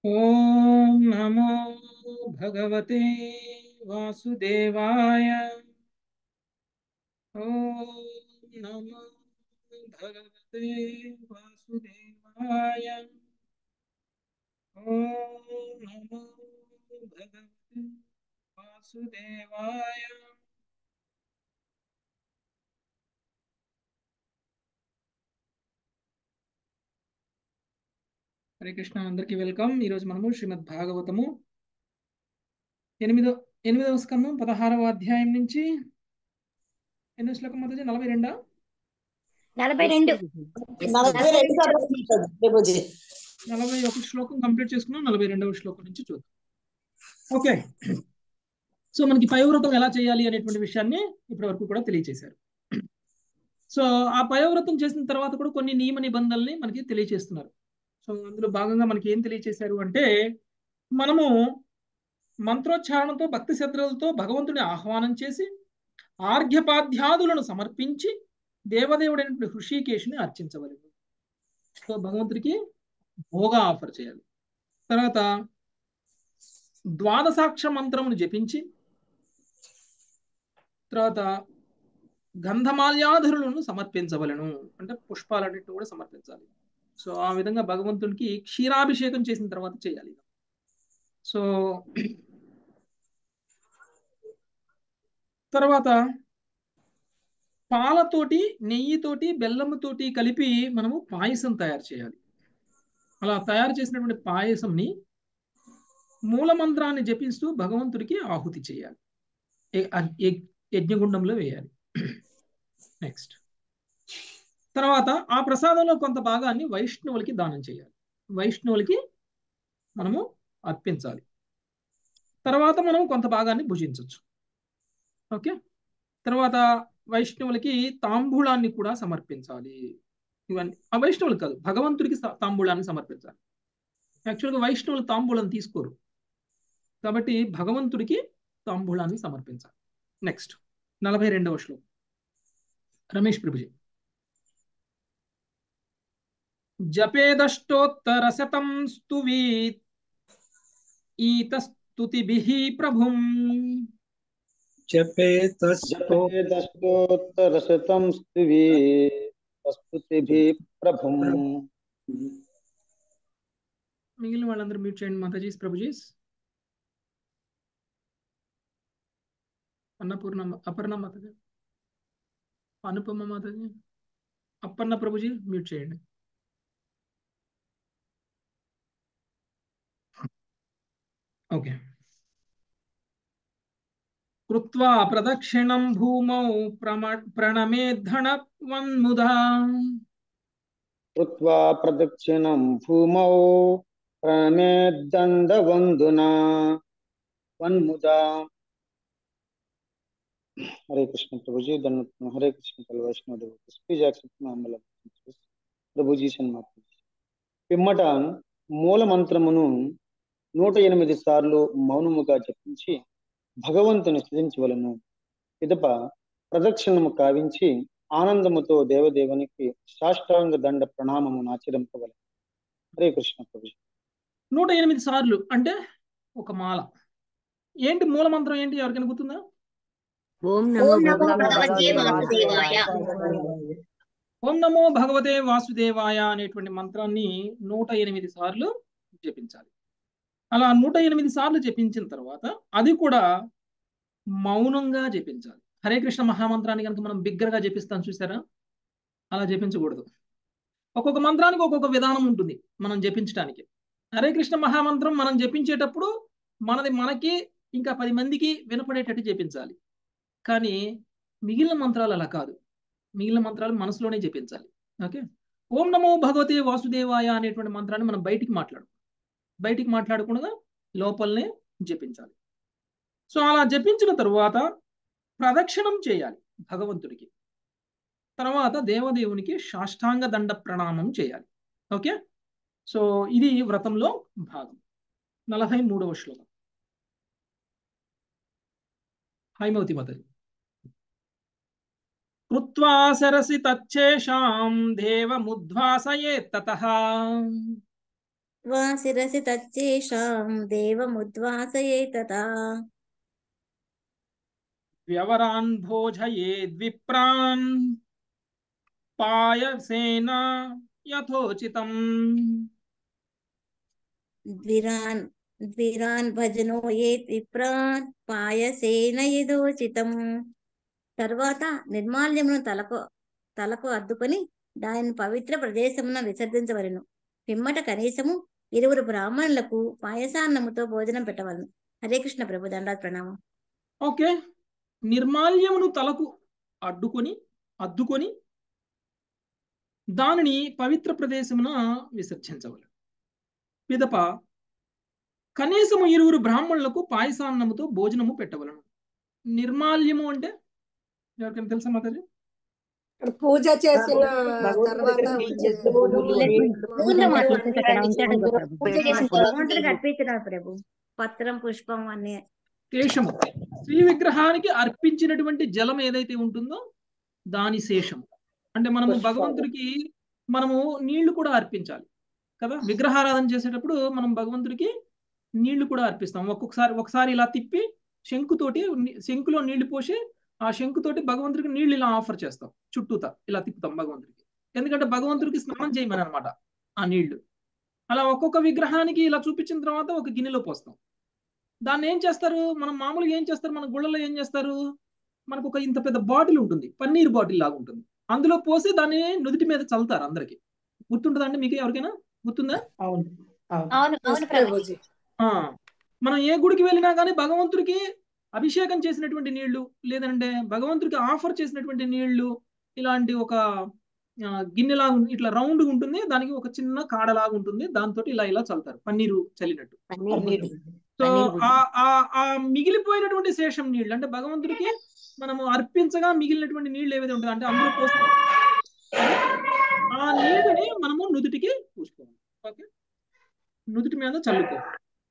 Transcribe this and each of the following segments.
ఓం నమో భగవతే వాసుదేవాయ ఓం నమో భగవతే వాసుదేవాయ ఓం నమో భగవతే వాసుదేవాయ హరే కృష్ణ అందరికీ వెల్కమ్ ఈరోజు మనము శ్రీమద్ భాగవతము ఎనిమిదో ఎనిమిదవ స్కందం పదహారవ అధ్యాయం నుంచి ఎన్నో శ్లోకం మొదటి నలభై రెండా నలభై రెండు నలభై రెండు సార్లు ఉంటుంది ప్రభుజీ నలభై ఒక శ్లోకం కంప్లీట్ చేసుకున్నాం నలభై రెండవ శ్లోకం నుంచి చూద్దాం ఓకే సో మనకి పయోవ్రతం ఎలా చేయాలి అనేటువంటి విషయాన్ని ఇప్పటి వరకు కూడా తెలియచేశారు సో ఆ పయోవ్రతం చేసిన తర్వాత కూడా కొన్ని నియమ నిబంధనల్ని మనకి తెలియచేస్తున్నారు సో అందులో భాగంగా మనకి ఏం తెలియచేశారు అంటే మనము మంత్రోచ్చారణతో భక్తి శ్రద్ధలతో భగవంతుని ఆహ్వానం చేసి ఆర్ఘ్యపాధ్యాదులను సమర్పించి దేవదేవుడైనటువంటి హృషికేశుని అర్చించవలెను సో భగవంతుడికి భోగ ఆఫర్ చేయాలి తర్వాత ద్వాదశాక్ష మంత్రమును జపించి తర్వాత గంధమాల్యాధరులను సమర్పించవలను అంటే పుష్పాలన్నింటిని కూడా సమర్పించాలి సో ఆ విధంగా భగవంతునికి క్షీరాభిషేకం చేసిన తర్వాత చేయాలి సో తర్వాత పాలతోటి నెయ్యితోటి బెల్లముతోటి కలిపి మనము పాయసం తయారు చేయాలి అలా తయారు చేసినటువంటి పాయసంని మూలమంత్రాన్ని జపిస్తూ భగవంతుడికి ఆహుతి చేయాలి యజ్ఞగుండంలో వేయాలి నెక్స్ట్ తర్వాత ఆ ప్రసాదంలో కొంత భాగాన్ని వైష్ణవులకి దానం చేయాలి వైష్ణవులకి మనము అర్పించాలి తర్వాత మనం కొంత భాగాన్ని భుజించవచ్చు ఓకే తర్వాత వైష్ణవులకి తాంబూలాన్ని కూడా సమర్పించాలి ఇవన్నీ ఆ వైష్ణవులు కాదు భగవంతుడికి తాంబూలాన్ని సమర్పించాలి యాక్చువల్గా వైష్ణవులు తాంబూలం తీసుకోరు కాబట్టి భగవంతుడికి తాంబూలాన్ని సమర్పించాలి నెక్స్ట్ నలభై రెండవ శ్లోకం రమేష్ ప్రభుజీ జపేదష్టోత్తరశతం స్తువీత్ ఈతస్తుతిభిః ప్రభుం జపేతస్తోత్తరశతం స్తువే స్తుతిభిః ప్రభుం మిగిలిన వాళ్ళందరూ మ్యూట్ చేయండి మాతాజీస్ ప్రభుజీస్ అన్నపూర్ణ అపర్ణ మాతాజీ అనుపమ మాతాజీ అప్పన్న ప్రభుజీ మ్యూట్ చేయండి ఓకే కృత్వా ప్రదక్షిణం భూమౌ ప్రమ ప్రణమేద్ధణవన్ముదా కృత్వా ప్రదక్షిణం భూమౌ ప్రణమేద్దండవందునా వన్ముదా హరే కృష్ణ ప్రభుజీ ధన్యవాదం హరే కృష్ణ కల్ వైష్ణవ ప్లీజ్ యాక్సెప్ట్ మై హంబల్ ప్రభుజీ సన్మాత పిమ్మట మూల మంత్రమును నూట ఎనిమిది సార్లు మౌనముగా జపించి భగవంతుని స్థుతించవలను పిదప ప్రదక్షిణము కావించి ఆనందముతో దేవదేవునికి సాష్టాంగ దండ ప్రణామమును ఆచరింపవలను హరే కృష్ణ ప్రభుజీ నూట ఎనిమిది సార్లు అంటే ఒక మాల ఏంటి మూల మంత్రం ఏంటి ఎవరికైనా గుర్తుందా ఓం ఓం నమో నమో భగవతే భగవతే వాసుదేవాయ ఓం నమో భగవతే వాసుదేవాయ అనేటువంటి మంత్రాన్ని నూట ఎనిమిది సార్లు జపించాలి అలా నూట ఎనిమిది సార్లు జపించిన తర్వాత అది కూడా మౌనంగా జపించాలి హరే కృష్ణ మహామంత్రాన్ని కనుక మనం బిగ్గరగా జపిస్తాం చూసారా అలా జపించకూడదు ఒక్కొక్క మంత్రానికి ఒక్కొక్క విధానం ఉంటుంది మనం జపించడానికి హరే కృష్ణ మహామంత్రం మనం జపించేటప్పుడు మనది మనకి ఇంకా పది మందికి వినపడేటట్టు జపించాలి కానీ మిగిలిన మంత్రాలు అలా కాదు మిగిలిన మంత్రాలు మనసులోనే జపించాలి ఓకే ఓం నమో భగవతే వాసుదేవాయ అనేటువంటి మంత్రాన్ని మనం బయటికి మాట్లాడు బయటికి మాట్లాడకుండా లోపలనే జపించాలి సో అలా జపించిన తరువాత ప్రదక్షిణం చేయాలి భగవంతుడికి తర్వాత దేవదేవునికి సాష్టాంగ దండ ప్రణామం చేయాలి ఓకే సో ఇది వ్రతంలో భాగం నలభై మూడవ శ్లోకం హైమవతి మాతది కృత్వా సరసి తచ్చేషాం దేవముద్వాసయే తతః వా శిరసి తచ్చేషాం దేవముద్వాసయే తథా వ్యవరాన్ భోజయేద్విప్రాన్ పాయసేన యథోచితం ద్విరాన్ ద్విరాన్ భజనో ఏ విప్రాన్ పాయసేన యథోచితం తర్వాత నిర్మాల్యమును తలకు తలకు అద్దుకొని దానిని పవిత్ర ప్రదేశమున విసర్జించవలెను పిమ్మట కనీసము ఇరువురు బ్రాహ్మణులకు పాయసాన్నముతో భోజనం పెట్టవలను హరే కృష్ణ ప్రభు దండాత్ ప్రణామం ఓకే నిర్మాల్యమును తలకు అడ్డుకొని అద్దుకొని దానిని పవిత్ర ప్రదేశమున విసర్జించవలెను పిదప కనీసము ఇరువురు బ్రాహ్మణులకు పాయసాన్నముతో భోజనము పెట్టవలను నిర్మాల్యము అంటే ఎవరికైనా తెలుసా మాతాజీ పూజ చేసిన భగవంతుడి తర్వాత దగ్గరికి వచ్చే పూలు, పూర్ణం నీళ్ళు, అట్లా అక్కడ ఉంచడం ఉంచడం పూజ చేసిన భగవంతుడికి అర్పించినారు ప్రభు పత్రం పుష్పం అన్ని శేషము శ్రీ విగ్రహానికి అర్పించినటువంటి జలం ఏదైతే ఉంటుందో దాని శేషము అంటే మనము పుష్పాలు. భగవంతుడికి మనము నీళ్లు కూడా అర్పించాలి కదా విగ్రహారాధన చేసేటప్పుడు మనం భగవంతుడికి నీళ్లు కూడా అర్పిస్తాం ఒక్కొక్కసారి ఒకసారి ఇలా తిప్పి శంకుతోటి ని- శంకులో నీళ్లు పోసి ఆ శంకుతోటి భగవంతుడికి నీళ్లు ఇలా ఆఫర్ చేస్తాం చుట్టూతా ఇలా తిప్పుతాం భగవంతుడికి ఎందుకంటే భగవంతుడికి స్నానం చేయమని అనమాట ఆ నీళ్లు అలా ఒక్కొక్క విగ్రహానికి ఇలా చూపించిన తర్వాత ఒక గిన్నెలో పోస్తాం దాన్ని ఏం చేస్తారు మనం మామూలుగా ఏం చేస్తారు మన గుళ్ళలో ఏం చేస్తారు మనకు ఒక ఇంత పెద్ద బాటిల్ ఉంటుంది పన్నీర్ బాటిల్ లాగా ఉంటుంది అందులో పోసి దాన్ని నుదుటి మీద చల్లుతారు అందరికి గుర్తుంటుందా అండి మీకు ఎవరికైనా గుర్తుందా అవును అవును అవును అవును ప్రభు ప్రభుజీ ఆ మనం ఏ గుడికి వెళ్ళినా కానీ భగవంతుడికి అభిషేకం చేసినటువంటి నీళ్లు లేదంటే భగవంతుడికి ఆఫర్ చేసినటువంటి నీళ్లు ఇలాంటి ఒక ఆ, గిన్నెలాగా ఉంది, ఇట్లా రౌండ్ ఉంటుంది దానికి ఒక చిన్న కాడలాగా ఉంటుంది దాంతో ఇలా ఇలా చల్లుతారు పన్నీరు చల్లినట్టు పన్నీరు. సో పన్నీరు బుడ్డి. ఆ ఆ ఆ మిగిలిపోయినటువంటి శేషం నీళ్ళు అంటే భగవంతుడికి మనము అర్పించగా మిగిలినటువంటి నీళ్ళు ఏవైతే ఉంటాయి అంటే అందులో పోసి ఆ నీళ్ళని మనము నుదుటికి పూసుకోవాలి ఓకే నుదుటి మీద చల్లుకోవాలి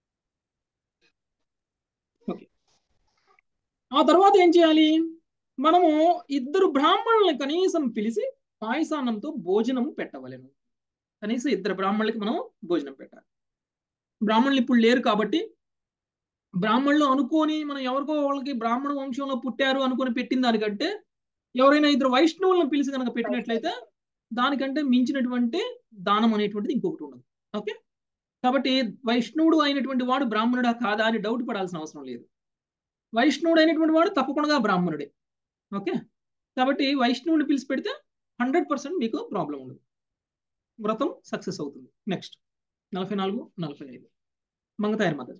ఓకే ఆ తర్వాత ఏం చేయాలి మనము ఇద్దరు బ్రాహ్మణుల్ని కనీసం పిలిచి పాయసాన్నంతో భోజనం పెట్టవలెను కనీసం ఇద్దరు బ్రాహ్మణులకి మనం భోజనం పెట్టాలి బ్రాహ్మణులు ఇప్పుడు లేరు కాబట్టి బ్రాహ్మణులు అనుకోని మనం ఎవరికో వాళ్ళకి బ్రాహ్మణ వంశంలో పుట్టారు అనుకొని పెట్టిన దానికంటే ఎవరైనా ఇద్దరు వైష్ణవులను పిలిచి కనుక పెట్టినట్లయితే దానికంటే మించినటువంటి దానం అనేటువంటిది ఇంకొకటి ఉండదు ఓకే కాబట్టి వైష్ణవుడు అయినటువంటి వాడు బ్రాహ్మణుడా కాదా అని డౌట్ పడాల్సిన అవసరం లేదు వైష్ణవుడు అయినటువంటి వాడు తప్పకుండా బ్రాహ్మణుడే ఓకే కాబట్టి వైష్ణవుని పిలిచి పెడితే హండ్రెడ్ పర్సెంట్ మీకు ప్రాబ్లం ఉండదు వ్రతం సక్సెస్ అవుతుంది నెక్స్ట్ నలభై నాలుగు నలభై ఐదు మంగతాయర్ మాతాజీ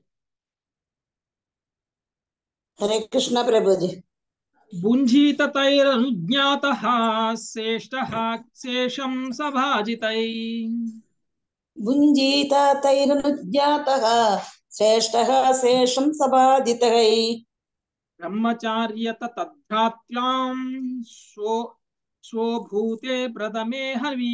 హరే కృష్ణ ప్రభుజీ భుంజీత తైరనుజ్ఞాత శ్రేష్ఠ శేషం సభాజితై భుంజీత తైరనుజ్ఞాత శ్రేష్ఠ శేషం సబాధితై బ్రహ్మచార్యత తద్భ్రాత్యాం స్వో స్వభూతే ప్రథమే హవి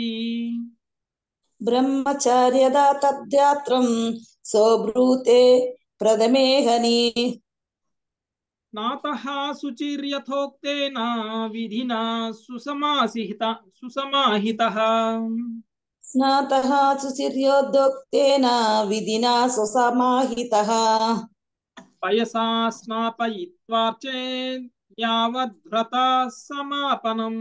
బ్రహ్మచార్యదా తద్యాత్రం సోబ్రూతే ప్రథమే హని నాత శుచిర్యథోక్తేన విధినా సుసమాసిహిత సుసమాహిత స్నాత సుశిర్యోద్యోక్తేన విధినా సుసమాహితః పయసా స్నాపయిత్వార్చే యావద్వ్రత సమాపనం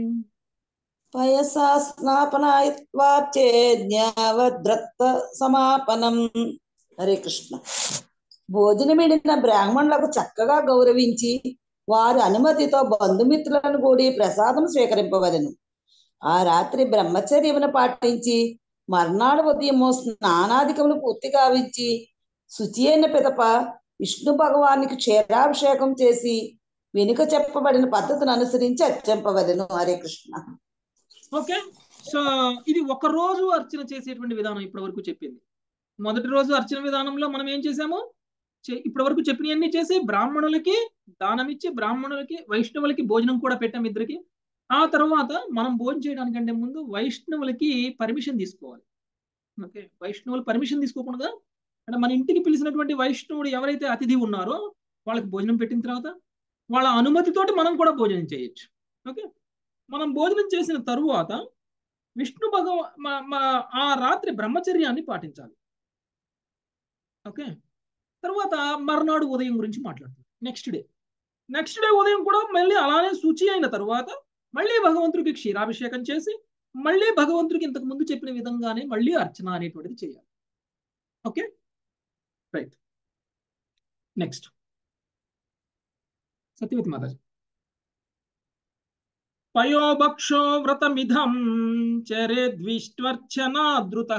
పయసా స్నాపనాయత్వాచే జ్ఞావద్రత్త సమాపనం హరే కృష్ణ భోజనమిడిన బ్రాహ్మణులకు చక్కగా గౌరవించి వారి అనుమతితో బంధుమిత్రులను కూడి ప్రసాదం స్వీకరింపవలెను ఆ రాత్రి బ్రహ్మచర్యమును పాటించి మర్నాడు ఉదయము స్నానాధికములు పూర్తి గావించి శుచి అయిన పిదప విష్ణు భగవానికి క్షీరాభిషేకం చేసి వెనుక చెప్పబడిన పద్ధతిని అనుసరించి అర్చింపవలెను హరే కృష్ణ ఓకే సో ఇది ఒక రోజు అర్చన చేసేటువంటి విధానం ఇప్పటి వరకు చెప్పింది మొదటి రోజు అర్చన విధానంలో మనం ఏం చేసాము చే- ఇప్పటి వరకు చెప్పినవన్నీ చేసి బ్రాహ్మణులకి దానమిచ్చి బ్రాహ్మణులకి వైష్ణవులకి భోజనం కూడా పెట్టాం ఇద్దరికి ఆ తర్వాత మనం భోజనం చేయడానికంటే ముందు వైష్ణవులకి పర్మిషన్ తీసుకోవాలి ఓకే వైష్ణవులు పర్మిషన్ తీసుకోకుండా అంటే మన ఇంటికి పిలిచినటువంటి వైష్ణవుడు ఎవరైతే అతిథి ఉన్నారో వాళ్ళకి భోజనం పెట్టిన తర్వాత వాళ్ళ అనుమతితోటి మనం కూడా భోజనం చేయొచ్చు ఓకే మనం భోజనం చేసిన తరువాత విష్ణు భగవ మ- మ- ఆ రాత్రి బ్రహ్మచర్యాన్ని పాటించాలి ఓకే తర్వాత మర్నాడు ఉదయం గురించి మాట్లాడుతుంది నెక్స్ట్ డే నెక్స్ట్ డే ఉదయం కూడా మళ్ళీ అలానే శుచి అయిన తర్వాత మళ్ళీ భగవంతుడికి క్షీరాభిషేకం చేసి మళ్ళీ భగవంతుడికి ఇంతకు ముందు చెప్పిన విధంగానే మళ్ళీ అర్చన అనేటువంటిది చేయాలి okay right next Satyavati mataji పయోభక్షో వ్రతమిధం చరేద్విష్ట్వర్చనాదృత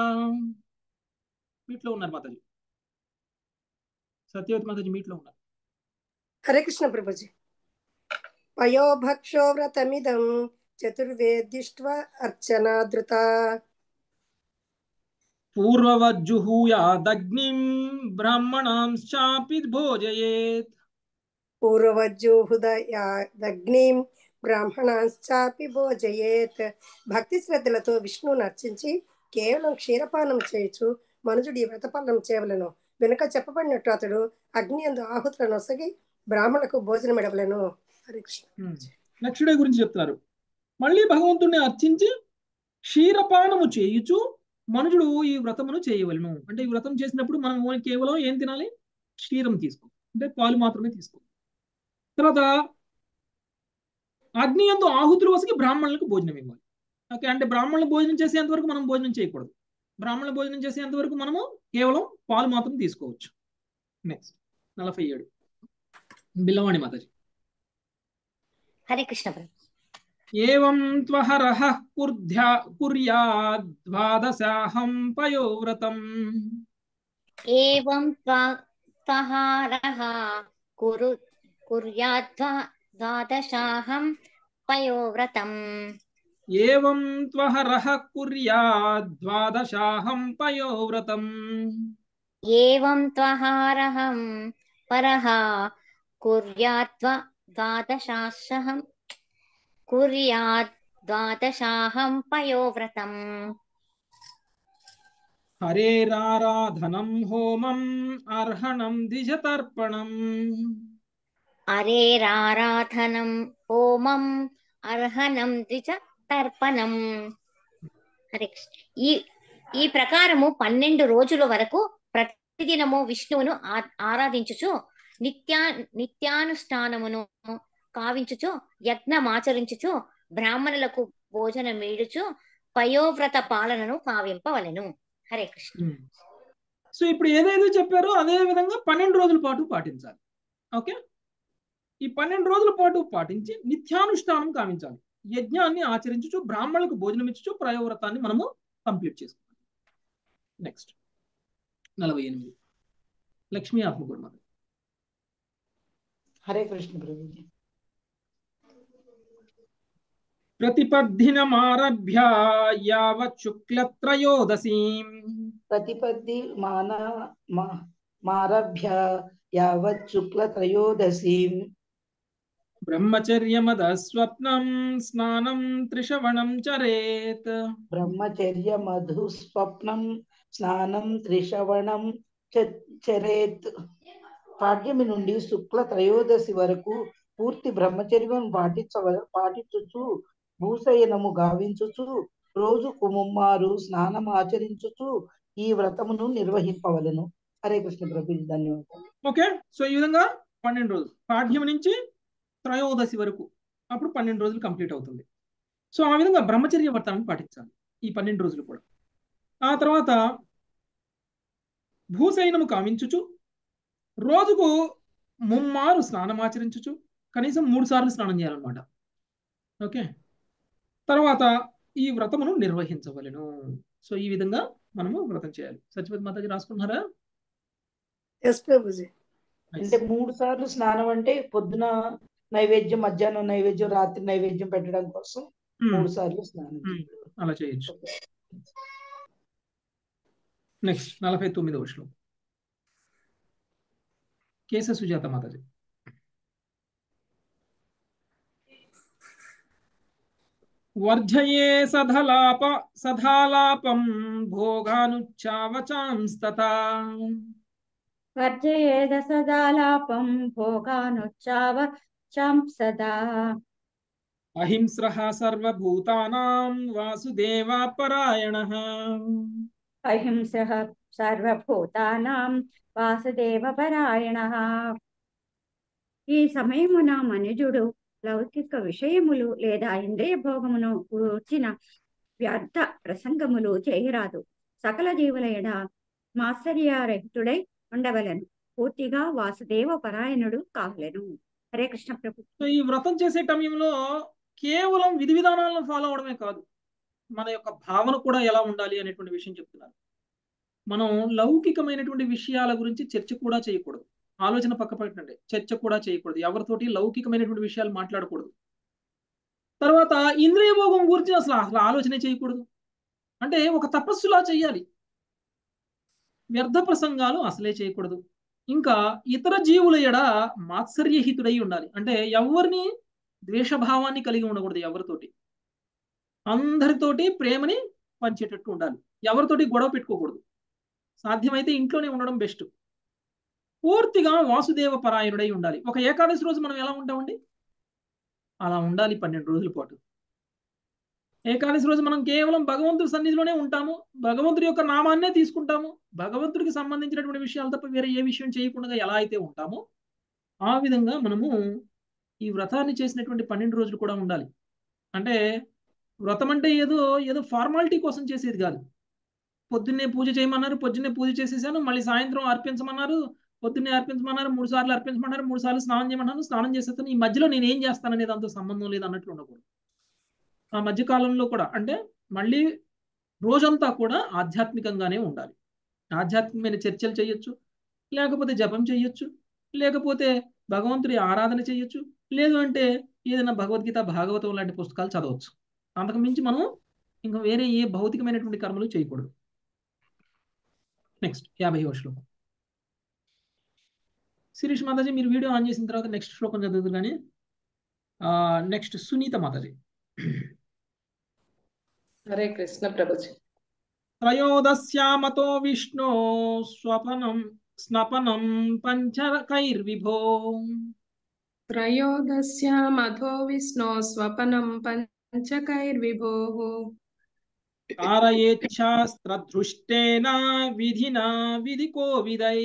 మీట్లో ఉన్నారు మాతాజీ సత్యవతి మాతాజీ మీట్లో ఉన్నారు హరే కృష్ణ ప్రభుజీ పయోభక్షో వ్రతమిదం చతుర్వేదిష్ట్వ అర్చనాదృత పూర్వవజ్జుహూయాదగ్నిం బ్రాహ్మణాంశ్చాపి భోజయేత్ పూర్వవజ్జోహుదగ్నిం బ్రాహ్మణాశ్చాపి భోజయేత్ భక్తి శ్రద్ధలతో విష్ణువును అర్చించి కేవలం క్షీరపానం చేయొచ్చు మనుజుడు ఈ వ్రతపాలనం చేయవలను వెనుక చెప్పబడినట్టు అతడు అగ్ని అందు ఆహుతులను నొసగి బ్రాహ్మణులకు భోజనం ఇడవలను హరే కృష్ణ నెక్స్ట్ డే గురించి చెప్తున్నారు మళ్ళీ భగవంతుడిని అర్చించి క్షీరపానము చేయుచు మనుషుడు ఈ వ్రతమును చేయవలను అంటే ఈ వ్రతం చేసినప్పుడు మనం ఓన్లీ కేవలం ఏం తినాలి క్షీరం తీసుకో అంటే పాలు మాత్రమే తీసుకో తర్వాత అగ్ని ఎందు ఆహుతులు వసకి బ్రాహ్మణులకు భోజనం ఇవ్వాలి ఓకే అంటే బ్రాహ్మణులు భోజనం చేసేంత వరకు మనం భోజనం చేయకూడదు బ్రాహ్మణుల భోజనం చేసేంత వరకు మనము కేవలం పాలు మాత్రం తీసుకోవచ్చు నెక్స్ట్ నలభై ఏడు బిల్లవాణి మాతాజీ హరే కృష్ణ ప్రభు ఏవం త్వహరః కుర్ధ్యా కుర్యాద్వాదశాహం పయోవ్రతం ఏవం త్వ- త్వహారः కురు కుర్యాద్వా ద్వాదశాహం పయోవ్రతం ఏవం త్వహరః కుర్యాద్వాదశాహం పయోవ్రతం ఏవం త్వహారహం పరః కుర్యాద్వ ద్వాదశాహం కుర్యాద్ ద్వాదశాహం పయోవ్రతం హరేరారాధనం హోమం అర్హణం ద్విజతర్పణం అరేరారాధనం హోమం అర్హనం ద్విజ తర్పణం హరే కృష్ణ. ఈ ఈ ప్రకారము పన్నెండు రోజుల వరకు ప్రతిదినము విష్ణువును ఆ- ఆరాధించుచు నిత్యా నిత్యానుష్ఠానమును కావించుచు యజ్ఞమాచరించుచు బ్రాహ్మణులకు భోజనం మీడుచు పయోవ్రత పాలనను కావింపవలెను హరే కృష్ణ సో ఇప్పుడు ఏదైతే చెప్పారో అదే విధంగా పన్నెండు రోజుల పాటు పాటించాలి ఓకే ఈ పన్నెండు రోజుల పాటు పాటించి నిత్యానుష్ఠానం కావించాలి యజ్ఞాన్ని ఆచరించుచు బ్రాహ్మణులకు భోజనం ఇచ్చుచు ప్రయోవ్రతాన్ని మనము కంప్లీట్ చేసుకోవాలి నెక్స్ట్ నలభై ఎనిమిది లక్ష్మీ ఆత్మగురుమాత హరే కృష్ణ ప్రభుజీ ప్రతిపద్దినమారభ్య యావత్ శుక్లత్రయోదశీం ప్రతిపత్తి మాన మా- మారభ్య యావత్ శుక్ల త్రయోదశీం బ్రహ్మచర్యమద స్వప్నం స్నానం త్రిశవణం చరేత్ బ్రహ్మచర్య మధు స్వప్నం స్నానం త్రిశవణం చ- చరేత్ పాడ్యమి నుండి శుక్ల త్రయోదశి వరకు పూర్తి బ్రహ్మచర్యం పాటించవ పాటించుచు భూశయనము గావించుచు రోజుకు ముమ్మారు స్నానం ఆచరించుచు ఈ వ్రతమును నిర్వహింపవలను హరే కృష్ణ ప్రభు ధన్యవాదాలు ఓకే సో ఈ విధంగా పన్నెండు రోజులు పాఠ్యం నుంచి త్రయోదశి వరకు అప్పుడు పన్నెండు రోజులు కంప్లీట్ అవుతుంది సో ఆ విధంగా బ్రహ్మచర్య వ్రతాన్ని పాటించాలి ఈ పన్నెండు రోజులు కూడా ఆ తర్వాత భూశయనము కావించుచు రోజుకు ముమ్మారు స్నానం ఆచరించుచు కనీసం మూడు సార్లు స్నానం చేయాలన్నమాట ఓకే తర్వాత ఈ వ్రతమును నిర్వహించవలెను సో ఈ విధంగా మనము వ్రతం చేయాలి సత్యవతి మాతాజీ రాసుకుంటున్నారా ఎస్ ప్రభుజీ అంటే మూడు సార్లు స్నానం అంటే పొద్దున నైవేద్యం మధ్యాహ్నం నైవేద్యం రాత్రి నైవేద్యం పెట్టడం కోసం మ్మ్. మూడు సార్లు స్నానం మ్మ్. అలా చేయొచ్చు నెక్స్ట్ నలభై తొమ్మిదవ శ్లోకం కేశ సుజాత మాతాజీ వర్జయే సధలాప సధాలాపం భోగానుచ్చావచాంస్తతా వర్జయేద సదాలాపం భోగానుచ్చావ చాం సదా అహింస్రః సర్వభూతానాం వాసుదేవ పరాయణః అహింస సర్వభూతానాం వాసుదేవపరాయణ ఈ సమయమున మనుజుడు లౌకిక విషయములు లేదా ఇంద్రియ భోగమును కూర్చిన వ్యర్థ ప్రసంగములు చేయరాదు సకల జీవుల ఎడ మాత్సర్యరహితుడై ఉండవలెను పూర్తిగా వాసుదేవ పరాయణుడు కావలెను హరే కృష్ణ ప్రభు సో ఈ వ్రతం చేసే సమయంలో కేవలం విధి విధానాలను ఫాలో అవడమే కాదు మన యొక్క భావన కూడా ఎలా ఉండాలి అనేటువంటి విషయం చెప్తున్నారు మనం లౌకికమైనటువంటి విషయాల గురించి చర్చ కూడా చేయకూడదు ఆలోచన పక్క పెట్టండి చర్చ కూడా చేయకూడదు ఎవరితోటి లౌకికమైనటువంటి విషయాలు మాట్లాడకూడదు తర్వాత ఇంద్రియ భోగం గురించి అసలు అసలు ఆలోచనే చేయకూడదు అంటే ఒక తపస్సులా చేయాలి వ్యర్థ ప్రసంగాలు అసలే చేయకూడదు ఇంకా ఇతర జీవుల ఎడ మాత్సర్యహితుడై ఉండాలి అంటే ఎవరిని ద్వేషభావాన్ని కలిగి ఉండకూడదు ఎవరితోటి అందరితోటి ప్రేమని పంచేటట్టు ఉండాలి ఎవరితోటి గొడవ పెట్టుకోకూడదు సాధ్యమైతే ఇంట్లోనే ఉండడం బెస్ట్ పూర్తిగా వాసుదేవ పరాయణుడై ఉండాలి ఒక ఏకాదశి రోజు మనం ఎలా ఉంటామండి అలా ఉండాలి పన్నెండు రోజుల పాటు ఏకాదశి రోజు మనం కేవలం భగవంతుడి సన్నిధిలోనే ఉంటాము భగవంతుడి యొక్క నామాన్నే తీసుకుంటాము భగవంతుడికి సంబంధించినటువంటి విషయాలు తప్ప వేరే ఏ విషయం చేయకుండా ఎలా అయితే ఉంటామో ఆ విధంగా మనము ఈ వ్రతాన్ని చేసినటువంటి పన్నెండు రోజులు కూడా ఉండాలి అంటే వ్రతం అంటే ఏదో ఏదో ఫార్మాలిటీ కోసం చేసేది కాదు పొద్దున్నే పూజ చేయమన్నారు పొద్దున్నే పూజ చేసేసాను మళ్ళీ సాయంత్రం అర్పించమన్నారు పొద్దున్నే అర్పించమన్నారు మూడు సార్లు అర్పించమన్నారు మూడు సార్లు స్నానం చేయమన్నారు స్నానం చేసేస్తాను ఈ మధ్యలో నేను ఏం చేస్తాననేది అంత సంబంధం లేదు అన్నట్లు ఉండకూడదు ఆ మధ్య కాలంలో కూడా అంటే మళ్ళీ రోజంతా కూడా ఆధ్యాత్మికంగానే ఉండాలి ఆధ్యాత్మికమైన చర్చలు చేయొచ్చు లేకపోతే జపం చేయొచ్చు లేకపోతే భగవంతుడి ఆరాధన చేయొచ్చు లేదు అంటే ఏదైనా భగవద్గీత భాగవతం లాంటి పుస్తకాలు చదవచ్చు అంతకు మించి మనం ఇంకా వేరే ఏ భౌతికమైనటువంటి కర్మలు చేయకూడదు నెక్స్ట్ యాభై శ్లోకం శిరీష్ మాతాజీ మీరు వీడియో ఆన్ చేసిన తర్వాత నెక్స్ట్ శ్లోకం చదువుతుంది కానీ నెక్స్ట్ సునీత మాతాజీ హరే కృష్ణ ప్రభుజీ త్రయోదశ్యామతో విష్ణో స్వపనం స్నపనం పంచకైర్విభో త్రయోదశ్యామథో విష్ణో స్వపనం పంచకైర్విభోः తారయేచ్ఛాస్త్రదృష్టేన విధినా విధి కోవిదై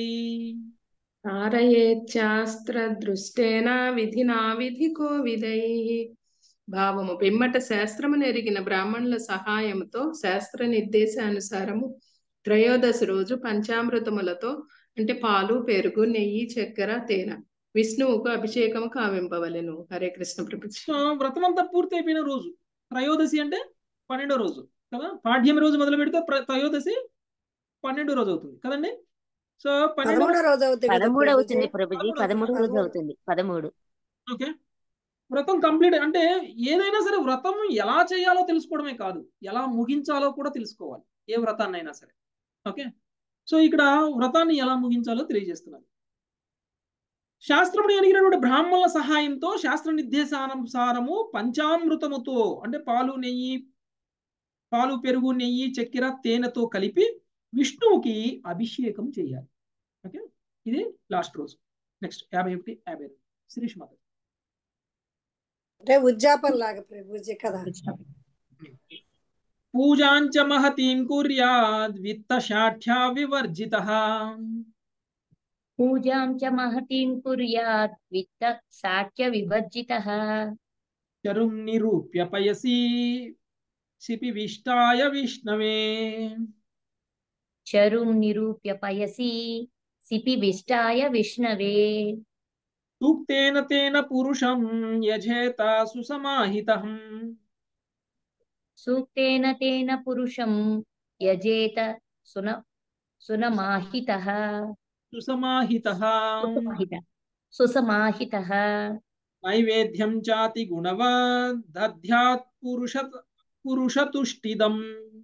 తారయేచ్ఛాస్త్రదృష్టేన విధినా విధి కోవిదైః భావము పిమ్మట శాస్త్రము నెరిగిన బ్రాహ్మణుల సహాయముతో శాస్త్ర నిర్దేశానుసారము త్రయోదశి రోజు పంచామృతములతో అంటే పాలు పెరుగు నెయ్యి చక్కెర తేనె విష్ణువుకు అభిషేకము కావింపవలెను హరే కృష్ణ ప్రభుజీ సో వ్రతం అంతా పూర్తి అయిపోయిన రోజు త్రయోదశి అంటే పన్నెండో రోజు కదా పాఠ్యం రోజు మొదలు పెడితే ప్ర- త్రయోదశి పన్నెండో రోజు అవుతుంది కదండి సో పన్నెండో పదమూడో రోజు అవుతుంది కదా పదమూడు ప్రభుజీ అవుతుంది ప్రభుజీ పదమూడు పదమూడు రోజు పదమూడు. అవుతుంది పదమూడు ఓకే వ్రతం కంప్లీట్ అంటే ఏదైనా సరే వ్రతం ఎలా చేయాలో తెలుసుకోవడమే కాదు ఎలా ముగించాలో కూడా తెలుసుకోవాలి ఏ వ్రతాన్ని అయినా సరే ఓకే సో ఇక్కడ వ్రతాన్ని ఎలా ముగించాలో తెలియజేస్తున్నారు శాస్త్రముని ఎరిగినటువంటి బ్రాహ్మణుల సహాయంతో శాస్త్ర నిర్దేశానుసారము పంచామృతముతో అంటే పాలు నెయ్యి పాలు పెరుగు నెయ్యి చక్కెర తేనెతో కలిపి విష్ణువుకి అభిషేకం చేయాలి ఓకే ఇది లాస్ట్ రోజు నెక్స్ట్ యాభై ఒకటి యాభై రెండు శిరీష్ మాత అంటే ఉద్యాపన లాగా ప్రభుజీ కదా పూజాంచ మహతీం కుర్యాద్ విత్తశాఠ్యా వివర్జిత పూజాం చ మహతీం కుర్యాత్ విత్త సాఖ్య విభజితః చరుం నిరూప్య పయసి శిపివిష్టాయ విష్ణవే చరుం నిరూప్య పయసి సిపి విష్టాయ విష్ణవే సూక్తేన తేన పురుషం యజేత సుసమాహితం సూక్తేన తేన పురుషం యజేత సున సునమాహితః సుసమాహితః సుసమాహిత సుసమాహితః నైవేద్యం చాతి గుణవద్ దధ్యాత్ పురుష పురుషతుష్టిదం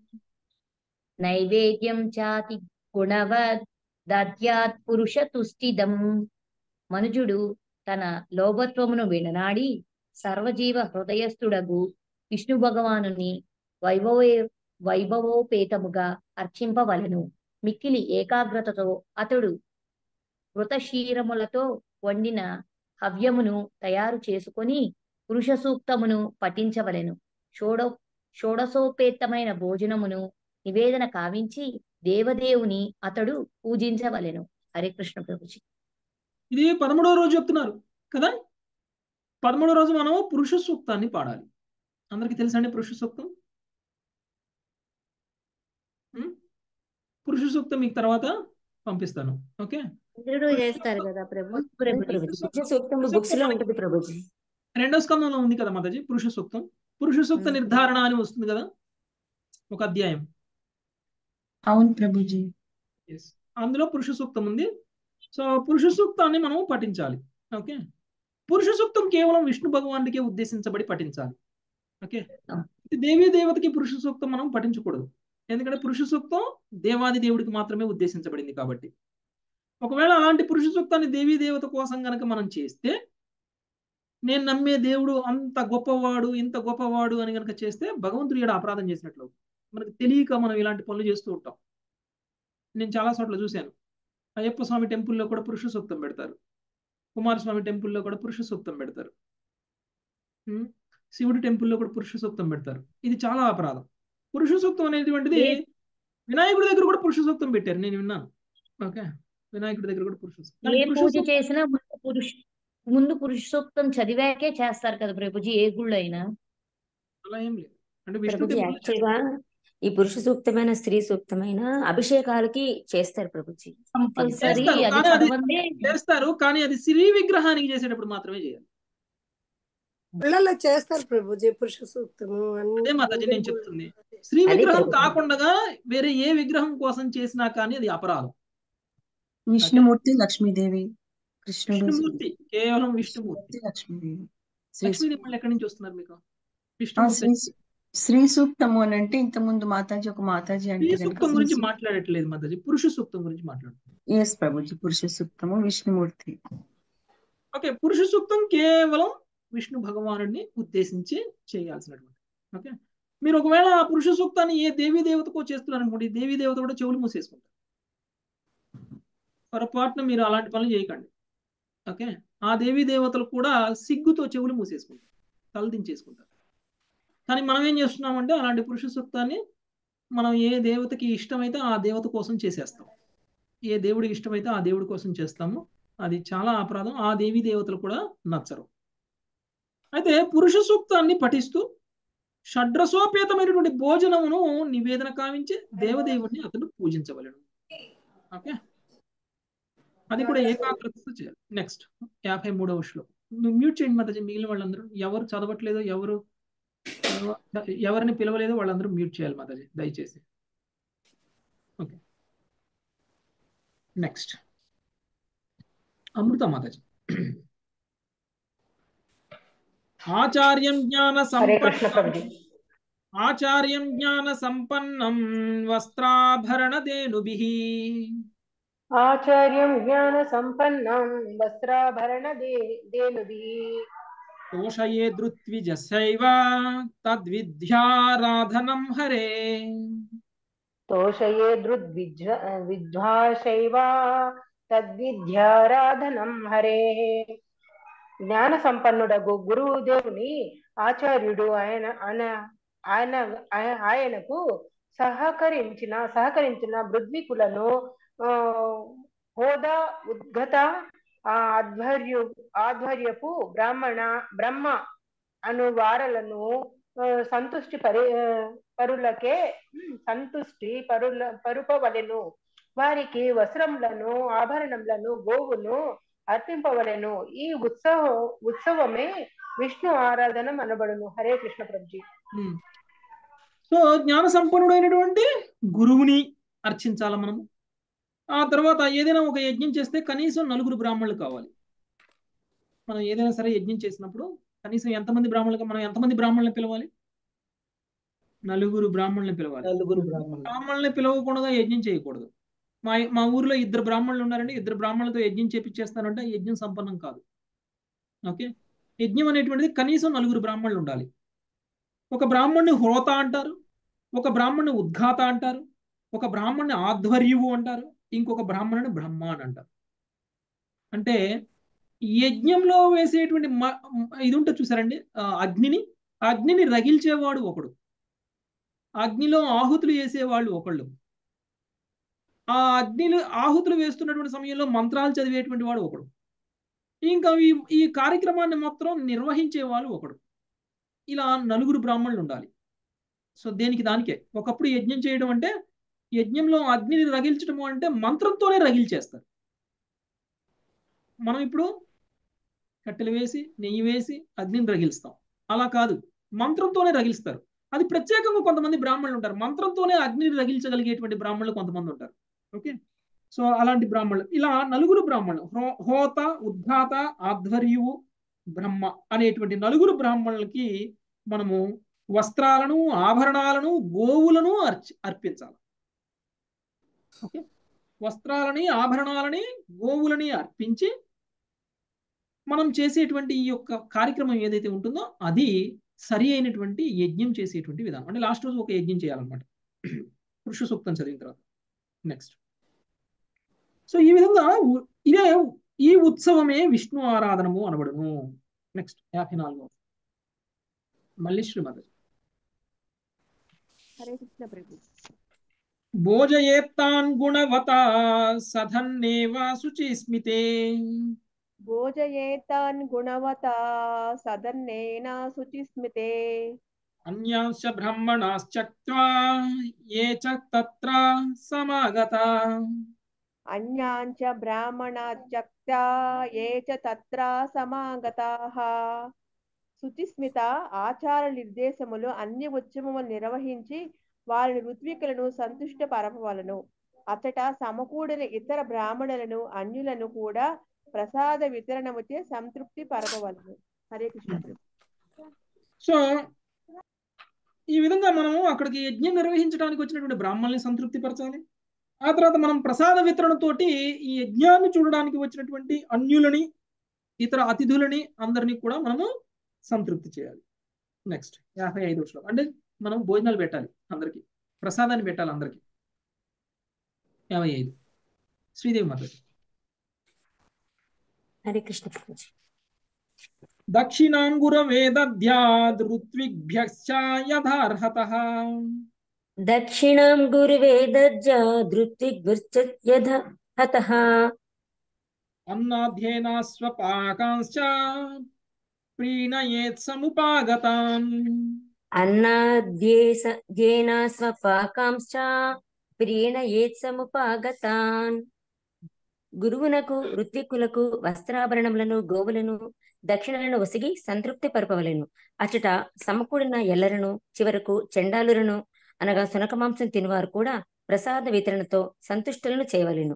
నైవేద్యం చాతి గుణవద్ దద్యాత్ పురుష తుష్టిదం మనుజుడు తన లోభత్వమును విననాడి సర్వజీవ హృదయస్థుడగు విష్ణు భగవానుని వైభవ వైభవోపేతముగా అర్చింపవలెను మిక్కిలి ఏకాగ్రతతో అతడు వృతశీరములతో వండిన హవ్యమును తయారు చేసుకొని పురుష సూక్తమును పఠించవలెను షోడ షోడసోపేతమైన భోజనమును నివేదన కావించి దేవదేవుని అతడు పూజించవలెను హరే కృష్ణ ప్రభుజీ ఇది పదమూడవ రోజు చెప్తున్నారు కదా పదమూడవ రోజు మనం పురుష సూక్తాన్ని పాడాలి అందరికీ తెలుసండి పురుష సూక్తం ఉం? పురుష సూక్తం మీకు తర్వాత పంపిస్తాను ఓకే ఇంద్రుడు చేస్తారు కదా ప్రభు ప్రభుజీ నిత్య సూక్తము బుక్స్ లో ఉంటుంది ప్రభుజీ రెండో స్కందంలో ఉంది కదా మాతాజీ పురుష సూక్తం పురుష సూక్త నిర్ధారణ అని వస్తుంది కదా ఒక అధ్యాయం అవును ప్రభుజీ Yes. అందులో పురుష సూక్తం ఉంది సో పురుష సూక్తాన్ని మనం పఠించాలి ఓకే పురుష సూక్తం కేవలం విష్ణు భగవానుడికే ఉద్దేశించబడి పఠించాలి ఓకే ఇది దేవీ దేవతకి పురుష సూక్తం మనం పఠించకూడదు ఎందుకంటే పురుష సూక్తం దేవాది దేవుడికి మాత్రమే ఉద్దేశించబడింది కాబట్టి ఒకవేళ అలాంటి పురుష సూక్తాన్ని దేవీ దేవత కోసం గనక మనం చేస్తే నేను నమ్మే దేవుడు అంత గొప్పవాడు ఇంత గొప్పవాడు అని గనక చేస్తే భగవంతుడు ఇక్కడ అపరాధం చేసినట్లు అవుతుంది. మనకు తెలియక మనం ఇలాంటి పనులు చేస్తూ ఉంటాం నేను చాలా చోట్ల చూశాను అయ్యప్ప స్వామి టెంపుల్లో కూడా పురుష సూక్తం పెడతారు కుమారస్వామి టెంపుల్లో కూడా పురుష సూక్తం పెడతారు ఉం? శివుడి టెంపుల్లో కూడా పురుష సూక్తం పెడతారు ఇది చాలా అపరాధం పురుష సూక్తం అనేటువంటిది వినాయకుడి దగ్గర కూడా పురుష సూక్తం పెట్టారు నేను విన్నాను ఓకే వినాయకుడి దగ్గర కూడా పురుష సూక్తం కానీ ఏ పురుష పూజ సూక్తం చేసినా ముందు పురుష ముందు పురుష సూక్తం చదివాకే చేస్తారు కదా ప్రభుజీ ఏ గుళ్ళు అయినా అలా ఏం లేదు అంటే విష్ణు ప్రభుజీ టెంపుల్ యాక్చువల్ గా ఈ పురుష సూక్తమైన స్త్రీ సూక్తమైన అభిషేకాలకి చేస్తారు ప్రభుజీ కంపల్సరీ చేస్తారు అది కానీ అది చదవందే చేస్తారు కానీ అది శ్రీ విగ్రహానికి చేసేటప్పుడు మాత్రమే చేయాలి గుళ్ళల్లో చేస్తారు ప్రభుజీ పురుష సూక్తము అదే అన్ని మాతాజీ నేను అందరి చెప్తుంది శ్రీ అదే విగ్రహం ప్రభుజీ కాకుండా వేరే ఏ విగ్రహం కోసం చేసినా కానీ అది అపరాధం ఓకే విష్ణుమూర్తి లక్ష్మీదేవి కృష్ణుడు విష్ణుమూర్తి కేవలం విష్ణుమూర్తి విష్ణుమూర్తి లక్ష్మీదేవి శ్రీ లక్ష్మీదేవి మళ్ళీ ఎక్కడి నుంచి వస్తున్నారు మీకు ఆ విష్ణుమూర్తి శ్రీ శ్రీ సూక్తము అని అంటే ఇంత ముందు మాతాజీ ఒక మాతాజీ స్త్రీ అంటే కనుక సూక్తం శ్రీ గురించి సూక్తం మాట్లాడట్లేదు మాతాజీ పురుష సూక్తం గురించి మాట్లాడుతుంది ఎస్ ప్రభుజీ పురుష సూక్తము విష్ణుమూర్తి ఓకే పురుష సూక్తం కేవలం విష్ణు భగవానుడిని ఉద్దేశించి చేయాల్సినటువంటి ఓకే మీరు ఒకవేళ ఆ పురుష సూక్తాన్ని ఏ దేవీ దేవతకో చేస్తున్నారు అనుకోండి దేవీ దేవత కూడా చెవులు మూసేసుకుంటారు పొరపాటున మీరు అలాంటి పనులు చేయకండి ఓకే ఆ దేవీ దేవతలు కూడా సిగ్గుతో చెవులు మూసేసుకుంటారు తలదించేసుకుంటారు కానీ మనం ఏం చేస్తున్నామంటే అలాంటి పురుష సూక్తాన్ని మనం ఏ దేవతకి ఇష్టమైతే ఆ దేవత కోసం చేసేస్తాం ఏ దేవుడికి ఇష్టమైతే ఆ దేవుడి కోసం చేస్తాము అది చాలా అపరాధం ఆ దేవీ దేవతలు కూడా నచ్చరు అయితే పురుష సూక్తాన్ని పఠిస్తూ షడ్రసోపేతమైనటువంటి భోజనమును నివేదన కావించి దేవదేవుడిని అతను పూజించవలెను ఓకే అది కూడా ఏకాగ్రతతో చేయాలి నెక్స్ట్ యాభై మూడవ శ్లోకం నువ్వు మ్యూట్ చేయండి మాతాజీ మిగిలిన వాళ్ళందరూ ఎవరు చదవట్లేదో ఎవరు ఎవ- ఎవరిని పిలవలేదో వాళ్ళందరూ మ్యూట్ చేయాలి మాతాజీ దయచేసి ఓకే నెక్స్ట్ అమృత మాతాజీ ఆచార్యం జ్ఞాన హరే కృష్ణ సంపన్నం ప్రభుజీ ఆచార్యం జ్ఞాన సంపన్నం వస్త్రాభరణదేనుభిః ఆచార్యం జ్ఞాన సంపన్నం వస్త్రాభరణ దే దేనుభిః తోషయే దృత్విజస్యైవ తద్విద్యారాధనం హరే తోషయే దృద్విజ్వ విద్వాశైవ తద్విద్యారాధనం హరే జ్ఞాన సంపన్నుడగు గురుదేవుని ఆచార్యుడు ఆయన ఆయన ఆయన ఆయ- ఆయనకు సహకరించిన సహకరించిన బృద్వికులను ఆ, హోదా ఉద్గత ఆ, ఆధ్వర్యు ఆధ్వర్యపు బ్రాహ్మణ బ్రహ్మ అను వారలను ఆ, సంతుష్టి పరి ఆ, పరులకే ఉమ్, సంతుష్టి పరుల పరుపవలెను వారికి వస్త్రములను ఆభరణములను గోవును అర్పింపవలెను ఈ ఉత్సవ ఉత్సవమే విష్ణు ఆరాధన అనబడును హరే కృష్ణ ప్రభుజీ ఉమ్. సో జ్ఞాన సంపన్నుడైనటువంటి గురువుని అర్చించాల మనం ఆ తర్వాత ఏదైనా ఒక యజ్ఞం చేస్తే కనీసం నలుగురు బ్రాహ్మణులు కావాలి మనం ఏదైనా సరే యజ్ఞం చేసినప్పుడు కనీసం ఎంతమంది బ్రాహ్మణులు మనం ఎంతమంది బ్రాహ్మణులను పిలవాలి నలుగురు బ్రాహ్మణులను పిలవాలి నలుగురు బ్రాహ్మణులు బ్రాహ్మణుల్ని పిలవకుండా యజ్ఞం చేయకూడదు మా మా ఊర్లో ఇద్దరు బ్రాహ్మణులు ఉన్నారండి ఇద్దరు బ్రాహ్మణులతో యజ్ఞం చేపించేస్తానంటే ఆ యజ్ఞం సంపన్నం కాదు ఓకే యజ్ఞం అనేటువంటిది కనీసం నలుగురు బ్రాహ్మణులు ఉండాలి ఒక బ్రాహ్మణ్ణి హోత అంటారు ఒక బ్రాహ్మణ్ణి ఉద్ఘాత అంటారు ఒక బ్రాహ్మణ్ణి ఆధ్వర్యువు అంటారు ఇంకొక బ్రాహ్మణుని బ్రహ్మ అని అంటారు అంటే యజ్ఞంలో వేసేటువంటి మ- ఇది ఉంటుంది చూసారండి ఆ, అగ్నిని ఆ అగ్నిని రగిల్చేవాడు ఒకడు అగ్నిలో ఆహుతులు వేసేవాళ్ళు ఒకళ్ళు ఆ అగ్నిలు ఆహుతులు వేస్తున్నటువంటి సమయంలో మంత్రాలు చదివేటువంటి వాడు ఒకడు ఇంకా ఈ ఈ కార్యక్రమాన్ని మొత్తం నిర్వహించే వాళ్ళు ఒకడు ఇలా నలుగురు బ్రాహ్మణులు ఉండాలి సో దేనికి దానికే ఒకప్పుడు యజ్ఞం చేయడం అంటే యజ్ఞంలో అగ్నిని రగిల్చడం అంటే మంత్రంతోనే రగిల్చేస్తారు మనం ఇప్పుడు కట్టెలు వేసి నెయ్యి వేసి అగ్నిని రగిలిస్తాం అలా కాదు మంత్రంతోనే రగిలిస్తారు అది ప్రత్యేకంగా కొంతమంది బ్రాహ్మణులు ఉంటారు మంత్రంతోనే అగ్నిని రగిల్చగలిగేటువంటి బ్రాహ్మణులు కొంతమంది ఉంటారు ఓకే సో అలాంటి బ్రాహ్మణులు ఇలా నలుగురు బ్రాహ్మణులు హో హోత ఉద్ఘాత ఆధ్వర్యువు బ్రహ్మ అనేటువంటి నలుగురు బ్రాహ్మణులకి మనము వస్త్రాలను ఆభరణాలను గోవులను అర్చి అర్పించాలి ఓకే వస్త్రాలని ఆభరణాలని గోవులని అర్పించి మనం చేసేటువంటి ఈ యొక్క కార్యక్రమం ఏదైతే ఉంటుందో అది సరి అయినటువంటి యజ్ఞం చేసేటువంటి విధానం అంటే లాస్ట్ రోజు ఒక యజ్ఞం చేయాలన్నమాట పురుష సూక్తం చదివిన తర్వాత నెక్స్ట్ సో ఈ విధంగా ఉ- ఇదే ఈ ఉత్సవమే విష్ణు ఆరాధనము అనబడును నెక్స్ట్ యాభై నాలుగో మళ్ళీ శ్రీమతి హరే కృష్ణ ప్రభు భోజయేత్తాన్ గుణవత సధన్నేవ శుచిస్మితే భోజయేతాన్ గుణవతా సదన్నేన శుచిస్మితే అన్యాంశ బ్రహ్మణాశ్చక్త్వా ఏ చ తత్ర సమాగత అన్యాంచ బ్రాహ్మణాచక్త్యా ఏ చ తత్ర సమాగతాః శుచిస్మిత ఆచార నిర్దేశములు అన్ని ఉద్యమములు నిర్వహించి వారిని ఋత్వికులను సంతుష్ట పరపవలను అతట సమకూడిన ఇతర బ్రాహ్మణులను అన్యులను కూడా ప్రసాద వితరణముచే సంతృప్తి పరపవలను హరే కృష్ణ ప్రభు. సో ఈ విధంగా మనము అక్కడికి యజ్ఞం నిర్వహించడానికి వచ్చినటువంటి బ్రాహ్మణుల్ని సంతృప్తి పరచాలి ఆ తర్వాత మనం ప్రసాద వితరణతోటి ఈ యజ్ఞాన్ని చూడడానికి వచ్చినటువంటి అన్యులని ఇతర అతిథులని అందరినీ కూడా మనము సంతృప్తి చేయాలి నెక్స్ట్ యాభై ఐదు శ్లోకం అంటే మనం భోజనాలు పెట్టాలి అందరికి ప్రసాదాన్ని పెట్టాలి అందరికి యాభై ఐదు శ్రీదేవి మాత హరే కృష్ణ ప్రభుజీ దక్షిణాంగురవేద్యాద్ ఋత్విభ్యశ్చ యథార్హత దక్షిణాం గురువే దజ్జా ధృతిగ్విర్చ యథ హతః అన్నాధ్యేనా స్వపాకాంశ్చ ప్రీణయేత్ సముపాగతాన్ అన్నాద్యేస ధ్యేన స్వపాకాంశ్చ ప్రీణయేత్ సముపాగతాన్ గురువునకు ఋత్విక్కులకు వస్త్రాభరణములను గోవులను దక్షిణలను ఒసిగి సంతృప్తి పరపవలెను అచట సమకూడిన ఎల్లరను చివరకు చెండాలులను అనగా సునక మాంసం తినువారు కూడా ప్రసాద వితరణతో సంతుష్టులను చేయవలెను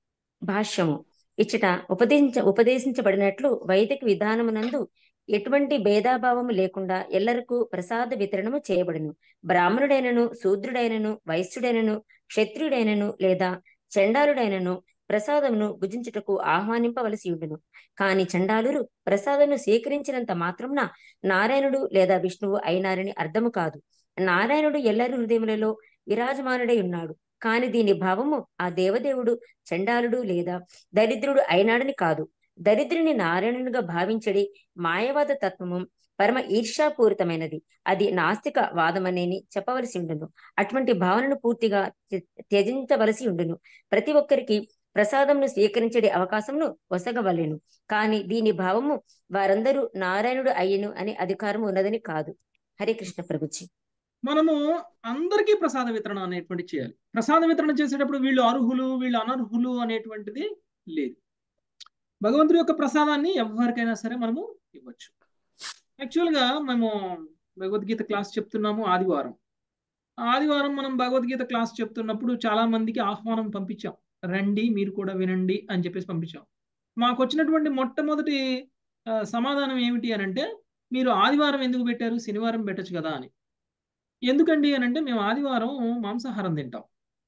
భాష్యము ఇచ్చట ఉపదేశించ ఉపదేశించబడినట్లు వైదిక విధానమునందు ఎటువంటి భేదాభావము లేకుండా ఎల్లరకు ప్రసాద వితరణము చేయబడును బ్రాహ్మణుడైనను శూద్రుడైనను వైశ్యుడైనను క్షత్రియుడైనను లేదా చండాలుడైనను ప్రసాదమును భుజించుటకు ఆహ్వానింపవలసి ఉండును కాని చండాలురు ప్రసాదమును స్వీకరించినంత మాత్రమున నారాయణుడు లేదా విష్ణువు అయినారని అర్థము కాదు నారాయణుడు ఎల్లరి హృదయములలో విరాజమానుడై ఉన్నాడు కాని దీని భావము ఆ దేవదేవుడు చండాలుడు లేదా దరిద్రుడు అయినాడని కాదు దరిద్రుని నారాయణునిగా భావించడి మాయవాద తత్వము పరమ ఈర్ష్యాపూరితమైనది అది నాస్తిక వాదమనేని చెప్పవలసి ఉండును అటువంటి భావనను పూర్తిగా త్య- త్యజించవలసి ఉండును ప్రతి ఒక్కరికి ప్రసాదంను స్వీకరించడి అవకాశమును వసగవలెను కాని దీని భావము వారందరూ నారాయణుడు అయ్యను అనే అధికారం ఉన్నదని కాదు హరే కృష్ణ ప్రభుజీ మనము అందరికీ ప్రసాద వితరణ అనేటువంటి చేయాలి ప్రసాద వితరణ చేసేటప్పుడు వీళ్ళు అర్హులు వీళ్ళు అనర్హులు అనేటువంటిది లేదు భగవంతుడి యొక్క ప్రసాదాన్ని ఎవరికైనా సరే మనము ఇవ్వచ్చు యాక్చువల్గా మేము భగవద్గీత క్లాస్ చెప్తున్నాము ఆదివారం ఆదివారం మనం భగవద్గీత క్లాస్ చెప్తున్నప్పుడు చాలా మందికి ఆహ్వానం పంపించాం రండి మీరు కూడా వినండి అని చెప్పేసి పంపించాం మాకు వచ్చినటువంటి మొట్టమొదటి ఆ, సమాధానం ఏమిటి అని అంటే మీరు ఆదివారం ఎందుకు పెట్టారు శనివారం పెట్టచ్చు కదా అని ఎందుకండి అని అంటే మేము ఆదివారం మాంసాహారం తింటాం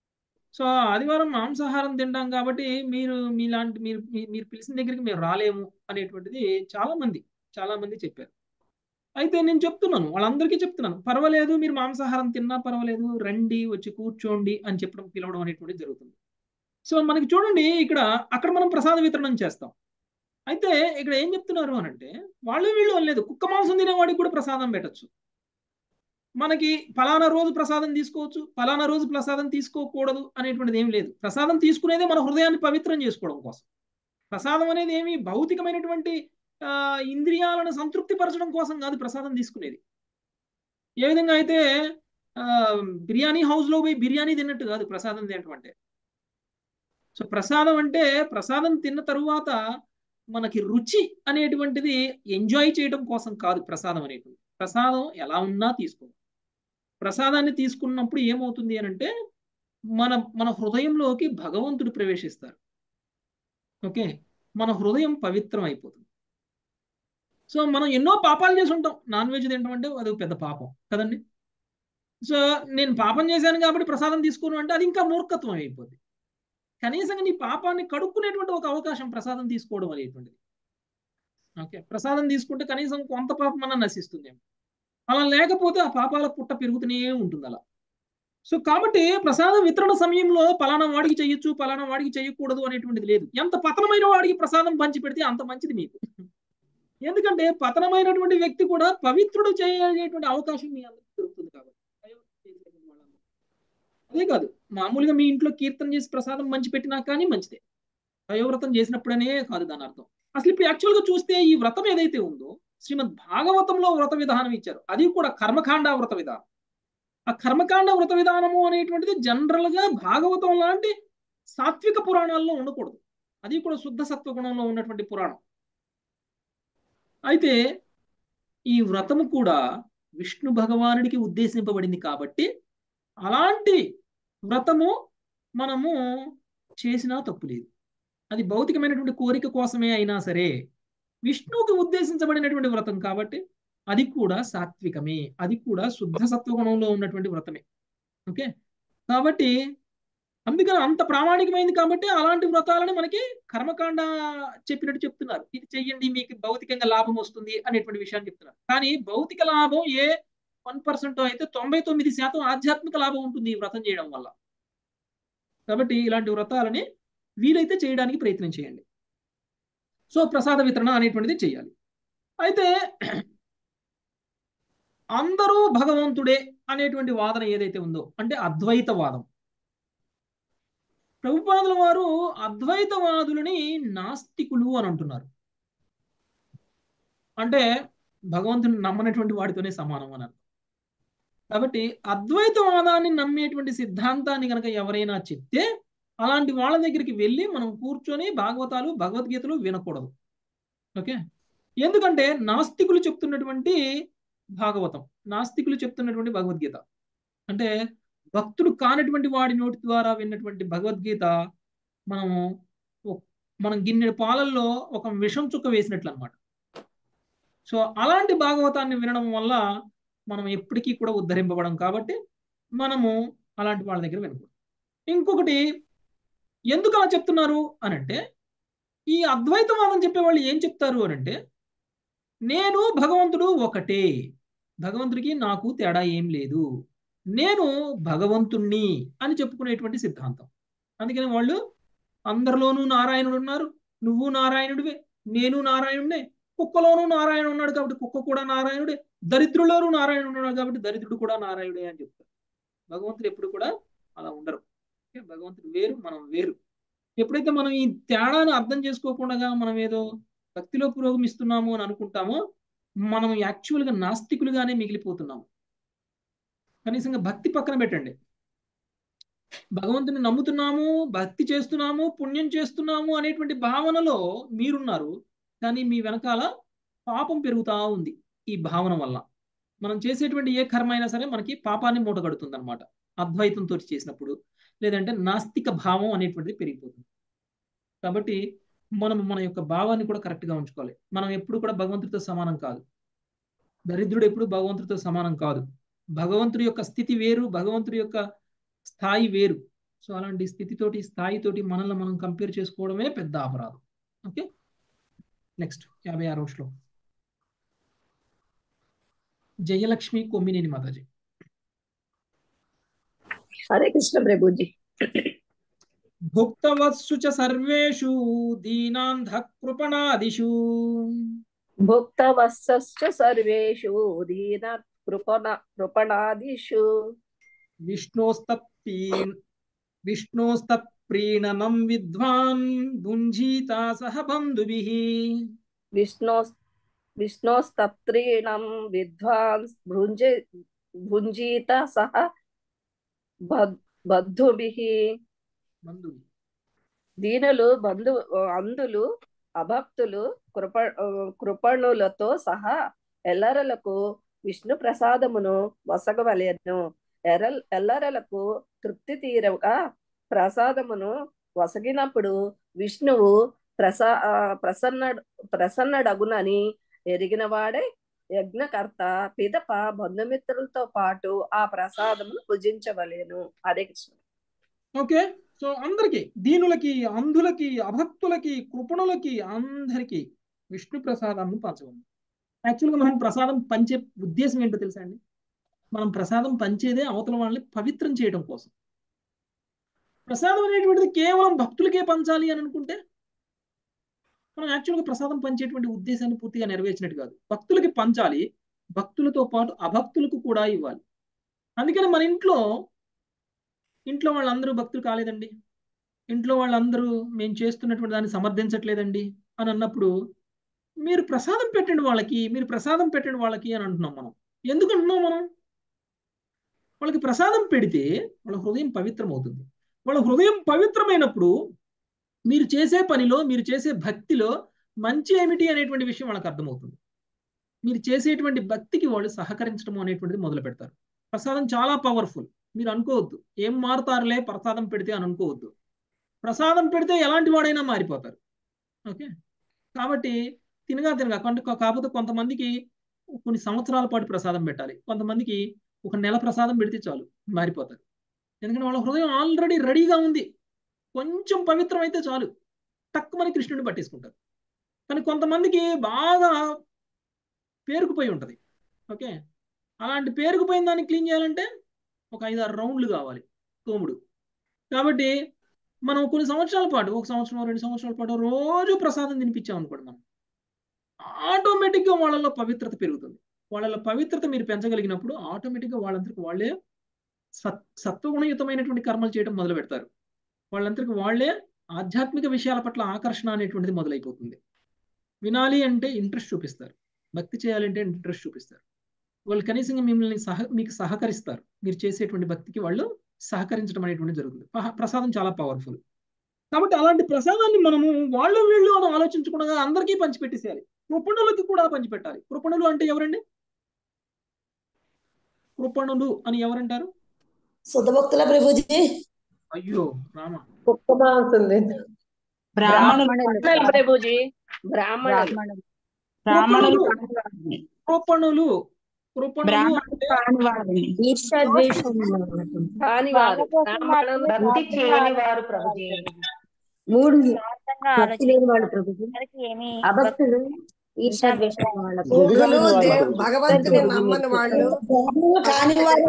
సో ఆదివారం మాంసాహారం తింటాం కాబట్టి మీరు మీలాంటి మీరు మీ- మీరు పిలిచిన దగ్గరికి మేము రాలేము అనేటువంటిది చాలా మంది చాలా మంది చెప్పారు అయితే నేను చెప్తున్నాను వాళ్ళందరికీ చెప్తున్నాను పర్వాలేదు మీరు మాంసాహారం తిన్నా పర్వాలేదు రండి వచ్చి కూర్చోండి అని చెప్పడం పిలవడం అనేటువంటిది జరుగుతుంది సో మనకి చూడండి ఇక్కడ అక్కడ మనం ప్రసాద వితరణం చేస్తాం అయితే ఇక్కడ ఏం చెప్తున్నారు అని అంటే వాళ్ళు వీళ్ళు లేదు కుక్క మాంసం తినేవాడికి కూడా ప్రసాదం పెట్టచ్చు మనకి ఫలానా రోజు ప్రసాదం తీసుకోవచ్చు ఫలానా రోజు ప్రసాదం తీసుకోకూడదు అనేటువంటిది ఏం లేదు ప్రసాదం తీసుకునేదే మన హృదయాన్ని పవిత్రం చేసుకోవడం కోసం ప్రసాదం అనేది ఏమి భౌతికమైనటువంటి ఆ, ఇంద్రియాలను సంతృప్తి పరచడం కోసం కాదు ప్రసాదం తీసుకునేది ఏ విధంగా అయితే ఆ, బిర్యానీ హౌస్లో పోయి బిర్యానీ తిన్నట్టు కాదు ప్రసాదం తినటం అంటే సో ప్రసాదం అంటే ప్రసాదం తిన్న తరువాత మనకి రుచి అనేటువంటిది ఎంజాయ్ చేయడం కోసం కాదు ప్రసాదం అనేటువంటి ప్రసాదం ఎలా ఉన్నా తీసుకో ప్రసాదాన్ని తీసుకున్నప్పుడు ఏమవుతుంది అని అంటే మన మన హృదయంలోకి భగవంతుడు ప్రవేశిస్తారు ఓకే మన హృదయం పవిత్రం అయిపోతుంది సో మనం ఎన్నో పాపాలు చేసి ఉంటాం నాన్ వెజ్ తినడం అంటే అది ఒక పెద్ద పాపం కదండి సో నేను పాపం చేశాను కాబట్టి ప్రసాదం తీసుకున్నాను అంటే అది ఇంకా మూర్ఖత్వం అయిపోద్ది కనీసంగా నీ పాపాన్ని కడుక్కునేటువంటి ఒక అవకాశం ప్రసాదం తీసుకోవడం అనేటువంటిది ఓకే ప్రసాదం తీసుకుంటే కనీసం కొంత పాపం అన్న నశిస్తుంది అలా లేకపోతే ఆ పాపాల పుట్ట పెరుగుతూనే ఉంటుంది అలా సో కాబట్టి ప్రసాద వితరణ సమయంలో పలానా వాడికి చేయొచ్చు పలానా వాడికి చేయకూడదు అనేటువంటిది లేదు ఎంత పతనమైన వాడికి ప్రసాదం పంచి పెడితే అంత మంచిది మీకు ఎందుకంటే పతనమైనటువంటి వ్యక్తి కూడా పవిత్రుడు చేయటువంటి అవకాశం మీ అందరికి దొరుకుతుంది కాబట్టి అదే కాదు మామూలుగా మీ ఇంట్లో కీర్తన చేసి ప్రసాదం మంచి పెట్టినా కానీ మంచిదే దయోవ్రతం చేసినప్పుడనే కాదు దాని అర్థం అసలు ఇప్పుడు యాక్చువల్గా చూస్తే ఈ వ్రతం ఏదైతే ఉందో శ్రీమద్ భాగవతంలో వ్రత విధానం ఇచ్చారు అది కూడా కర్మకాండ వ్రత విధానం ఆ కర్మకాండ వ్రత విధానము అనేటువంటిది జనరల్ గా భాగవతం లాంటి సాత్విక పురాణాల్లో ఉండకూడదు అది కూడా శుద్ధ సత్వగుణంలో ఉన్నటువంటి పురాణం అయితే ఈ వ్రతము కూడా విష్ణు భగవానుడికి ఉద్దేశింపబడింది కాబట్టి అలాంటి వ్రతము మనము చేసినా తప్పు లేదు అది భౌతికమైనటువంటి కోరిక కోసమే అయినా సరే విష్ణువుకి ఉద్దేశించబడినటువంటి వ్రతం కాబట్టి అది కూడా సాత్వికమే అది కూడా శుద్ధ సత్వగుణంలో ఉన్నటువంటి వ్రతమే ఓకే కాబట్టి అందుకని అంత ప్రామాణికమైంది కాబట్టి అలాంటి వ్రతాలని మనకి కర్మకాండ చెప్పినట్టు చెప్తున్నారు ఇది చెయ్యండి మీకు భౌతికంగా లాభం వస్తుంది అనేటువంటి విషయాన్ని చెప్తున్నారు కానీ భౌతిక లాభం ఏ వన్ పర్సెంట్ అయితే తొంభై తొమ్మిది శాతం ఆధ్యాత్మిక లాభం ఉంటుంది ఈ వ్రతం చేయడం వల్ల కాబట్టి ఇలాంటి వ్రతాలని వీలైతే చేయడానికి ప్రయత్నం చేయండి సో ప్రసాద వితరణ అనేటువంటిది చేయాలి అయితే అందరూ భగవంతుడే అనేటువంటి వాదన ఏదైతే ఉందో అంటే అద్వైత వాదం ప్రభుపాదుల వారు అద్వైతవాదులని నాస్తికులు అని అంటున్నారు అంటే భగవంతుని నమ్మనటువంటి వాడితోనే సమానం అని అర్థం కాబట్టి అద్వైతవాదాన్ని నమ్మేటువంటి సిద్ధాంతాన్ని కనుక ఎవరైనా చెప్తే అలాంటి వాళ్ళ దగ్గరికి వెళ్ళి మనం కూర్చొని భాగవతాలు భగవద్గీతలు వినకూడదు ఓకే ఎందుకంటే నాస్తికులు చెప్తున్నటువంటి భాగవతం నాస్తికులు చెప్తున్నటువంటి భగవద్గీత అంటే భక్తుడు కానటువంటి వాడి నోటి ద్వారా విన్నటువంటి భగవద్గీత మనము మనం గిన్నెడు పాలల్లో ఒక విషం చుక్క వేసినట్లు అనమాట సో అలాంటి భాగవతాన్ని వినడం వల్ల మనం ఎప్పటికీ కూడా ఉద్ధరింపబడం కాబట్టి మనము అలాంటి వాళ్ళ దగ్గర వినకూడదు ఇంకొకటి ఎందుకు అలా చెప్తున్నారు అని అంటే ఈ అద్వైతవాదం చెప్పేవాళ్ళు ఏం చెప్తారు అని అంటే నేను భగవంతుడు ఒకటే భగవంతుడికి నాకు తేడా ఏం లేదు నేను భగవంతుణ్ణి అని చెప్పుకునేటువంటి సిద్ధాంతం అందుకని వాళ్ళు అందరిలోనూ నారాయణుడు ఉన్నారు నువ్వు నారాయణుడివే నేను నారాయణుడే కుక్కలోనూ నారాయణ ఉన్నాడు కాబట్టి కుక్క కూడా నారాయణుడే దరిద్రులోనూ నారాయణ ఉన్నాడు కాబట్టి దరిద్రుడు కూడా నారాయణుడే అని చెప్తారు భగవంతుడు ఎప్పుడు కూడా అలా ఉండరు భగవంతుడు వేరు మనం వేరు ఎప్పుడైతే మనం ఈ తేడాను అర్థం చేసుకోకుండా మనం ఏదో భక్తిలో పురోగమిస్తున్నాము అని అనుకుంటామో మనం యాక్చువల్గా నాస్తికులుగానే మిగిలిపోతున్నాము కనీసంగా భక్తి పక్కన పెట్టండి భగవంతుని నమ్ముతున్నాము భక్తి చేస్తున్నాము పుణ్యం చేస్తున్నాము అనేటువంటి భావనలో మీరున్నారు కానీ మీ వెనకాల పాపం పెరుగుతూ ఉంది ఈ భావన వల్ల మనం చేసేటువంటి ఏ కర్మ అయినా సరే మనకి పాపాన్ని మూటగడుతుంది అనమాట అద్వైతంతో చేసినప్పుడు లేదంటే నాస్తిక భావం అనేటువంటిది పెరిగిపోతుంది కాబట్టి మనం మన యొక్క భావాన్ని కూడా కరెక్ట్గా ఉంచుకోవాలి మనం ఎప్పుడు కూడా భగవంతుడితో సమానం కాదు దరిద్రుడు ఎప్పుడు భగవంతుడితో సమానం కాదు భగవంతుడి యొక్క స్థితి వేరు భగవంతుడి యొక్క స్థాయి వేరు సో అలాంటి స్థితితోటి స్థాయితోటి మనల్ని మనం కంపేర్ చేసుకోవడమే పెద్ద అపరాధం ఓకే నెక్స్ట్ యాభై ఆరో శ్లోకం జయలక్ష్మి కొమ్మినేని మాతాజీ హరే కృష్ణ ప్రభుజీ భుక్తవత్సు చ సర్వేషు దీనాంధ కృపణాదిషు భుక్తవత్సశ్చ సర్వేషు దీన కృపణ కృపణాదిషు విష్ణోస్తప్తీన్ విష్ణోస్తప్రీణనం విద్వాన్ భుంజీతా సహ బంధుభిః విష్ణో విష్ణోస్తప్త్రీణం విద్వాన్ భుంజి భుంజీత సహ బద్- బద్ధుభిః బంధువి దీనులు బంధు అందులు అభక్తులు కృప కృపణులతో సహా ఎల్లరలకు విష్ణు ప్రసాదమును వసగవలెను ఎర్ర ఎల్లరలకు తృప్తి తీరగా ప్రసాదమును వసగినప్పుడు విష్ణువు ప్రసా ఆ, ప్రసన్న ప్రసన్నడగునని ఎరిగిన వాడే యజ్ఞకర్త పిదప బంధుమిత్రులతో పాటు ఆ ప్రసాదమును భుజించవలెను హరే కృష్ణ ఓకే సో అందరికి దీనులకి అంధులకి అభక్తులకి కృపణులకి అందరికి విష్ణు ప్రసాదాన్ని పంచగలం యాక్చువల్గా మనం ప్రసాదం పంచే ఉద్దేశం ఏంటో తెలుసా అండి మనం ప్రసాదం పంచేదే అవతల వాళ్ళని పవిత్రం చేయడం కోసం ప్రసాదం అనేటువంటిది కేవలం భక్తులకే పంచాలి అని అనుకుంటే మనం యాక్చువల్గా ప్రసాదం పంచేటువంటి ఉద్దేశాన్ని పూర్తిగా నెరవేర్చినట్టు కాదు భక్తులకి పంచాలి భక్తులతో పాటు అభక్తులకు కూడా ఇవ్వాలి అందుకని మన ఇంట్లో ఇంట్లో వాళ్ళందరూ భక్తులు కాలేదండి ఇంట్లో వాళ్ళందరూ మేము చేస్తున్నటువంటి దాన్ని సమర్థించట్లేదండి అని అన్నప్పుడు మీరు ప్రసాదం పెట్టండి వాళ్ళకి మీరు ప్రసాదం పెట్టండి వాళ్ళకి అని అంటున్నాం మనం ఎందుకు అంటున్నాం మనం వాళ్ళకి ప్రసాదం పెడితే వాళ్ళ హృదయం పవిత్రం అవుతుంది వాళ్ళ హృదయం పవిత్రమైనప్పుడు మీరు చేసే పనిలో మీరు చేసే భక్తిలో మంచి ఏమిటి అనేటువంటి విషయం వాళ్ళకి అర్థమవుతుంది మీరు చేసేటువంటి భక్తికి వాళ్ళు సహకరించడం అనేటువంటిది మొదలు పెడతారు ప్రసాదం చాలా పవర్ఫుల్ మీరు అనుకోవద్దు ఏం మారుతారులే ప్రసాదం పెడితే అని అనుకోవద్దు ప్రసాదం పెడితే ఎలాంటి వాడైనా మారిపోతారు ఓకే కాబట్టి తినగా తినగా కొంత కాకపోతే కొంతమందికి కొన్ని సంవత్సరాల పాటు ప్రసాదం పెట్టాలి కొంతమందికి ఒక నెల ప్రసాదం పెడితే చాలు మారిపోతారు ఎందుకంటే వాళ్ళ హృదయం ఆల్రెడీ రెడీగా ఉంది కొంచెం పవిత్రం అయితే చాలు తక్కువని కృష్ణుడిని పట్టేసుకుంటారు కానీ కొంతమందికి బాగా పేరుకుపోయి ఉంటుంది ఓకే అలాంటి పేరుకుపోయిన దాన్ని క్లీన్ చేయాలంటే ఒక ఐదు ఆరు రౌండ్లు కావాలి తోముడు కాబట్టి మనం కొన్ని సంవత్సరాల పాటు ఒక సంవత్సరం రెండు సంవత్సరాల పాటు రోజు ప్రసాదం తినిపించాం అనుకోండి మనం ఆటోమేటిక్గా వాళ్ళలో పవిత్రత పెరుగుతుంది వాళ్ళలో పవిత్రత మీరు పెంచగలిగినప్పుడు ఆటోమేటిక్గా వాళ్ళందరికీ వాళ్ళే సత్ సత్వగుణయుతమైనటువంటి కర్మలు చేయడం మొదలు పెడతారు వాళ్ళందరికీ వాళ్ళే ఆధ్యాత్మిక విషయాల పట్ల ఆకర్షణ అనేటువంటిది మొదలైపోతుంది వినాలి అంటే ఇంట్రెస్ట్ చూపిస్తారు భక్తి చేయాలంటే ఇంట్రెస్ట్ చూపిస్తారు వాళ్ళు కనీసంగా మిమ్మల్ని సహ మీకు సహకరిస్తారు మీరు చేసేటువంటి భక్తికి వాళ్ళు సహకరించడం అనేటువంటి జరుగుతుంది పహ- ప్రసాదం చాలా పవర్ఫుల్ కాబట్టి అలాంటి ప్రసాదాన్ని మనము వాళ్ళు వీళ్ళు అని ఆలోచించకుండా అందరికీ పంచిపెట్టేసేయాలి కృపణులకి కూడా పంచిపెట్టాలి కృపణులు అంటే ఎవరండి కృపణులు అని ఎవరంటారు శుద్ధభక్తుల ప్రభుజీ అయ్యో రామ అవుతుంది బ్రాహ్మణులు ప్రభుజీ బ్రాహ్మణులు కృపణులు కృపణులు కృపణులు అంటే కాని వారు బ్రాహ్మణులు భక్తి చేయని వారు ప్రభుజీ మూడు భక్తి లేని వాళ్ళు ప్రభుజీ అభక్తులు ఈర్షాద్వేషం వాళ్ళకు మూఢులు దేవ్ భగవంతుని నమ్మని వాళ్ళు కాని వారు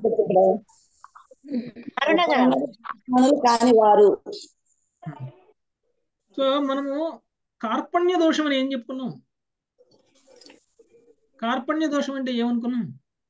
కాని వారు సో మనము కార్పణ్య దోషం అని ఏం చెప్పుకున్నాం కార్పణ్య దోషం అంటే ఏమనుకున్నాం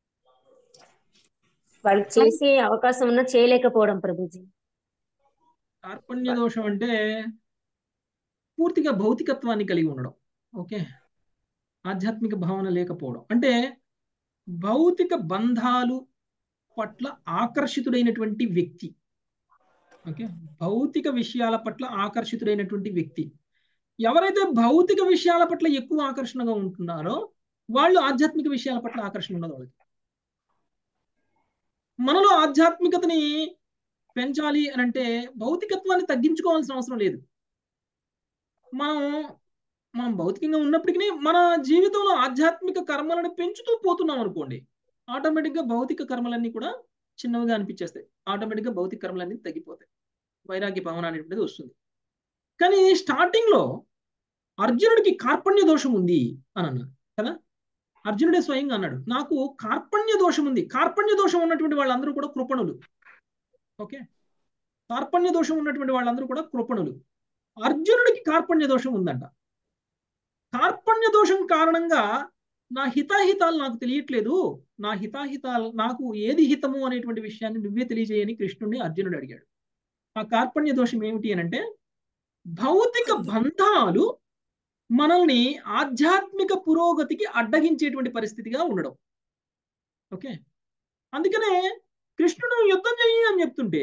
వాళ్ళు చేసే అవకాశం ఉన్నా చేయలేకపోవడం ప్రభుజీ కార్పణ్య దోషం అంటే పూర్తిగా భౌతికత్వాన్ని కలిగి ఉండడం ఓకే ఆధ్యాత్మిక భావన లేకపోవడం అంటే భౌతిక బంధాలు పట్ల ఆకర్షితుడైనటువంటి వ్యక్తి ఓకే భౌతిక విషయాల పట్ల ఆకర్షితుడైనటువంటి వ్యక్తి ఎవరైతే భౌతిక విషయాల పట్ల ఎక్కువ ఆకర్షణగా ఉంటున్నారో వాళ్ళు ఆధ్యాత్మిక విషయాల పట్ల ఆకర్షణ ఉండదు వాళ్ళకి మనలో ఆధ్యాత్మికతని పెంచాలి అని అంటే భౌతికత్వాన్ని తగ్గించుకోవాల్సిన అవసరం లేదు మనం మనం భౌతికంగా ఉన్నప్పటికీ మన జీవితంలో ఆధ్యాత్మిక కర్మలను పెంచుతూ పోతున్నాం అనుకోండి ఆటోమేటిక్గా భౌతిక కర్మలన్నీ కూడా చిన్నవిగా అనిపించేస్తాయి ఆటోమేటిక్గా భౌతిక కర్మలన్నీ తగ్గిపోతాయి వైరాగ్య భావన అనేటువంటిది వస్తుంది కానీ స్టార్టింగ్లో అర్జునుడికి కార్పణ్య దోషం ఉంది అని అన్నారు కదా అర్జునుడే స్వయంగా అన్నాడు నాకు కార్పణ్య దోషం ఉంది కార్పణ్య దోషం ఉన్నటువంటి వాళ్ళందరూ కూడా కృపణులు ఓకే కార్పణ్య దోషం ఉన్నటువంటి వాళ్ళందరూ కూడా కృపణులు అర్జునుడికి కార్పణ్య దోషం ఉందంట కార్పణ్య దోషం కారణంగా నా హితాహితాలు నాకు తెలియట్లేదు నా హితాహితాలు నాకు ఏది హితము అనేటువంటి విషయాన్ని నువ్వే తెలియజేయని కృష్ణుడిని అర్జునుడు అడిగాడు ఆ కార్పణ్య దోషం ఏమిటి అని అంటే భౌతిక బంధాలు మనల్ని ఆధ్యాత్మిక పురోగతికి అడ్డగించేటువంటి పరిస్థితిగా ఉండడం ఓకే అందుకనే కృష్ణుడు యుద్ధం చెయ్యి అని చెప్తుంటే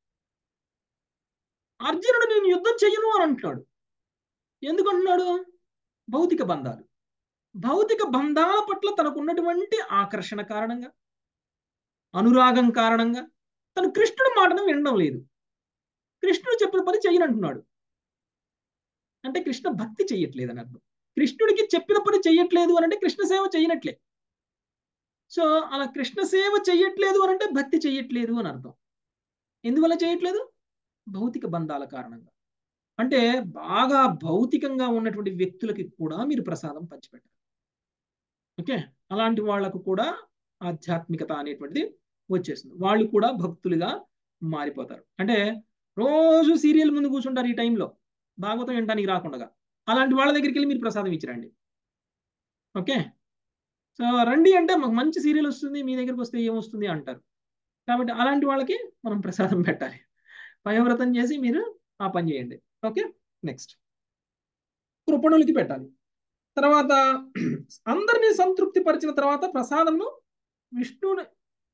అర్జునుడు నేను యుద్ధం చెయ్యను అని అంటున్నాడు ఎందుకు అంటున్నాడు భౌతిక బంధాలు భౌతిక బంధాల పట్ల తనకున్నటువంటి ఆకర్షణ కారణంగా అనురాగం కారణంగా తను కృష్ణుడి మాటను వినడం లేదు కృష్ణుడు చెప్పిన పని చెయ్యనంటున్నాడు అంటే కృష్ణ భక్తి చెయ్యట్లేదు అని అర్థం కృష్ణుడికి చెప్పిన పని చెయ్యట్లేదు అని అంటే కృష్ణ సేవ చెయ్యనట్లే సో అలా కృష్ణ సేవ చెయ్యట్లేదు అని అంటే భక్తి చెయ్యట్లేదు అని అర్థం ఎందువల్ల చేయట్లేదు భౌతిక బంధాల కారణంగా అంటే బాగా భౌతికంగా ఉన్నటువంటి వ్యక్తులకి కూడా మీరు ప్రసాదం పంచిపెట్టారు ఓకే అలాంటి వాళ్లకు కూడా ఆధ్యాత్మికత అనేటువంటిది వచ్చేస్తుంది వాళ్ళు కూడా భక్తులుగా మారిపోతారు అంటే రోజు సీరియల్ ముందు కూర్చుంటారు ఈ టైంలో భాగవతం వినడానికి రాకుండా అలాంటి వాళ్ళ దగ్గరికి వెళ్ళి మీరు ప్రసాదం ఇచ్చిరండి ఓకే సో రండి అంటే మాకు మంచి సీరియల్ వస్తుంది మీ దగ్గరికి వస్తే ఏమొస్తుంది అంటారు కాబట్టి అలాంటి వాళ్ళకి మనం ప్రసాదం పెట్టాలి పయోవ్రతం చేసి మీరు ఆ పని చేయండి ఓకే నెక్స్ట్ కృపణులకి పెట్టాలి తర్వాత అందరినీ సంతృప్తి పరిచిన తర్వాత ప్రసాదంను విష్ణువుని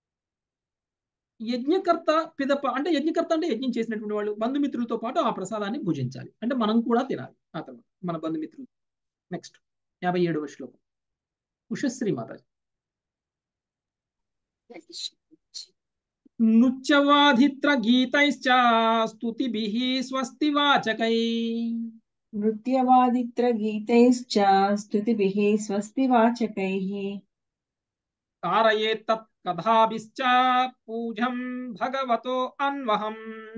యజ్ఞకర్త పిదప అంటే యజ్ఞకర్త అంటే యజ్ఞం చేసినటువంటి వాళ్ళు బంధుమిత్రులతో పాటు ఆ ప్రసాదాన్ని భుజించాలి అంటే మనం కూడా తినాలి ఆ తర్వాత మన బంధుమిత్రులు నెక్స్ట్ యాభై ఏడవ శ్లోకం ఉషశ్రీ మాతాజీ నృత్యవాధిత్ర గీతైశ్చ స్తుతిభిః స్వస్తి వాచకై నృత్యవాదిత్ర గీతైశ్చ స్తుతిభిः స్వస్తివాచకైः कारयेत्तत् कथाभिश्च पूजं भगवतो अन्वहम्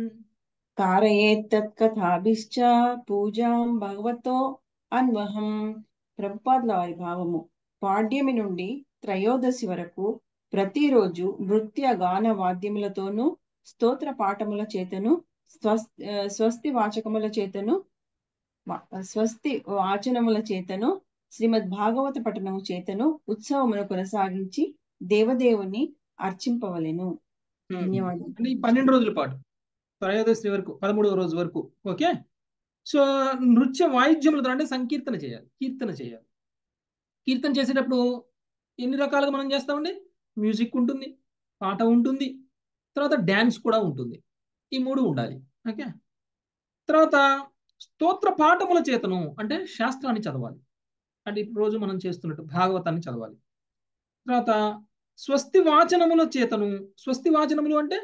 కారయేత్తత్కథాభిశ్చ పూజాం భగవతో అన్వహం ప్రభుపాదుల వారి భావము పాడ్యమి నుండి త్రయోదశి వరకు ప్రతిరోజు నృత్య గాన వాద్యములతోనూ స్తోత్ర పాఠముల చేతను స్వస్ ఆ, స్వస్తి వాచకముల చేతను వా- స్వస్తి వాచనముల చేతను శ్రీమద్ భాగవత పఠనము చేతను ఉత్సవమును కొనసాగించి దేవదేవుని అర్చింపవలెను ధన్యవాదాలు అంటే ఈ పన్నెండు రోజుల పాటు త్రయోదశి వరకు పదమూడవ రోజు వరకు ఓకే సో నృత్య వాయిద్యములతో అంటే సంకీర్తన చేయాలి కీర్తన చేయాలి కీర్తన చేసేటప్పుడు ఎన్ని రకాలుగా మనం చేస్తామండి మ్యూజిక్ ఉంటుంది పాట ఉంటుంది తర్వాత డ్యాన్స్ కూడా ఉంటుంది ఈ మూడు ఉండాలి ఓకే తర్వాత స్తోత్ర పాఠముల చేతను అంటే శాస్త్రాన్ని చదవాలి అంటే ఇప్పుడు రోజు మనం చేస్తున్నట్టు భాగవతాన్ని చదవాలి తర్వాత స్వస్తి వాచనముల చేతను స్వస్తి వాచనములు అంటే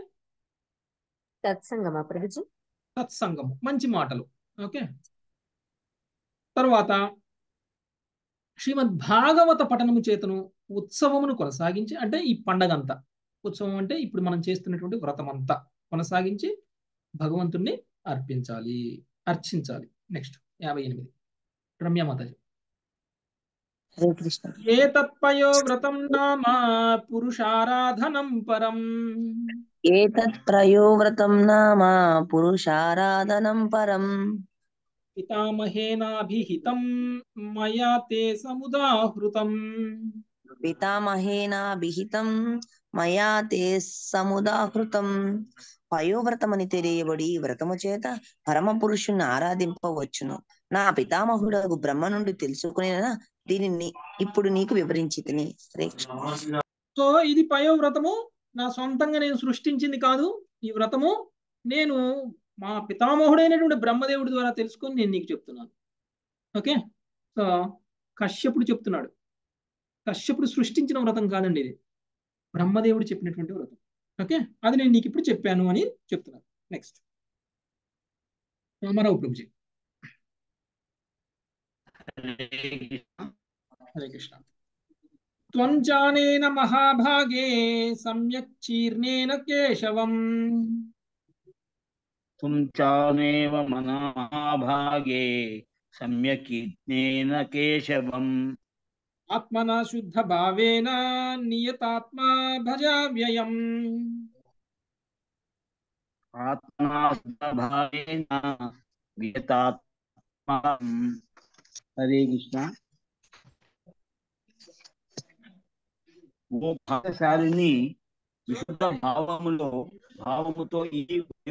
సత్సంగమా ప్రభుజీ సత్సంగము మంచి మాటలు ఓకే తర్వాత శ్రీమద్ భాగవత పఠనము చేతను ఉత్సవమును కొనసాగించి అంటే ఈ పండగ అంతా ఉత్సవం అంటే ఇప్పుడు మనం చేస్తున్నటువంటి వ్రతం అంతా కొనసాగించి భగవంతుణ్ణి అర్పించాలి అర్చించాలి నెక్స్ట్ యాభై ఎనిమిది రమ్య మాతాజీ హరే కృష్ణ ఏ తత్పయో వ్రతం నామ పురుషారాధనం పరం ఏతత్ ప్రయోవ్రతం నామ పురుషారాధనం పరం పితామహేనాభిహితం మయా తే సముదాహృతం పితామహేనా విహితం మయా తే సముదాహృతం పయోవ్రతమని తెలియబడి ఈ వ్రతము చేత పరమ పురుషుణ్ణి ఆరాధింపవచ్చును నా పితామహుడగు బ్రహ్మ నుండి తెలుసుకుని దీనిని ఇప్పుడు నీకు వివరించి తిని హరే కృష్ణ సో ఇది పయోవ్రతము నా సొంతంగా నేను సృష్టించింది కాదు ఈ వ్రతము నేను మా పితామహుడైనటువంటి బ్రహ్మదేవుడి ద్వారా తెలుసుకొని నేను నీకు చెప్తున్నాను ఓకే సో కశ్యపుడు చెప్తున్నాడు కశ్యపుడు సృష్టించిన వ్రతం కాదండి ఇది బ్రహ్మదేవుడు చెప్పినటువంటి వ్రతం ఓకే అది నేను నీకు ఇప్పుడు చెప్పాను అని చెప్తున్నాను నెక్స్ట్ రామారావు ప్రభుజీ హరే కృష్ణ త్వంజానేన మహాభాగే సమ్యక్ చీర్ణేన కేశవం తుం చానేవ మనాభాగే సమ్యకీర్ణేన కేశవం ఆత్మనా శుద్ధ భావేన నియతాత్మా భజావ్యయం ఆత్మనాభావేన వియతాత్మా హరే కృష్ణ ఓ భాగశాలిని విశుద్ధ భావములో భావముతో ఈ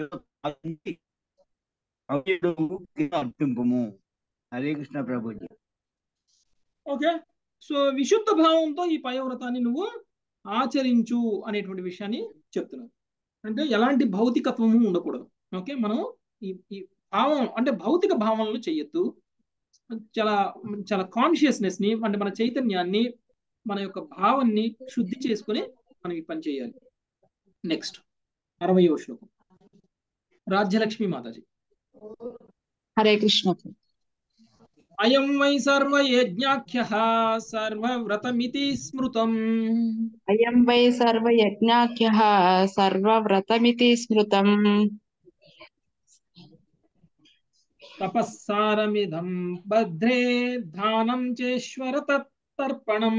అర్పింపము హరే కృష్ణ ప్రభుజీ ఓకే సో విశుద్ధ భావంతో ఈ పయోవ్రతాన్ని నువ్వు ఆచరించు అనేటువంటి విషయాన్ని చెప్తున్నారు అంటే ఎలాంటి భౌతికత్వము ఉండకూడదు ఓకే మనం ఈ ఈ భావం అంటే భౌతిక భావనలు చేయొద్దు చాలా చాలా కాన్షియస్నెస్ ని అంటే మన చైతన్యాన్ని మన యొక్క భావాన్ని శుద్ధి చేసుకుని మనం ఈ పని చేయాలి నెక్స్ట్ అరవయో శ్లోకం రాజ్యలక్ష్మి మాతాజీ హరే కృష్ణ అయం వై సర్వయజ్ఞాఖ్య సర్వవ్రతమితి స్మృతం అయం వై సర్వయజ్ఞాఖ్య సర్వవ్రతమితి స్మృతం తపస్సారమిదం భద్రే దానం చేశ్వర తత్పర్పణం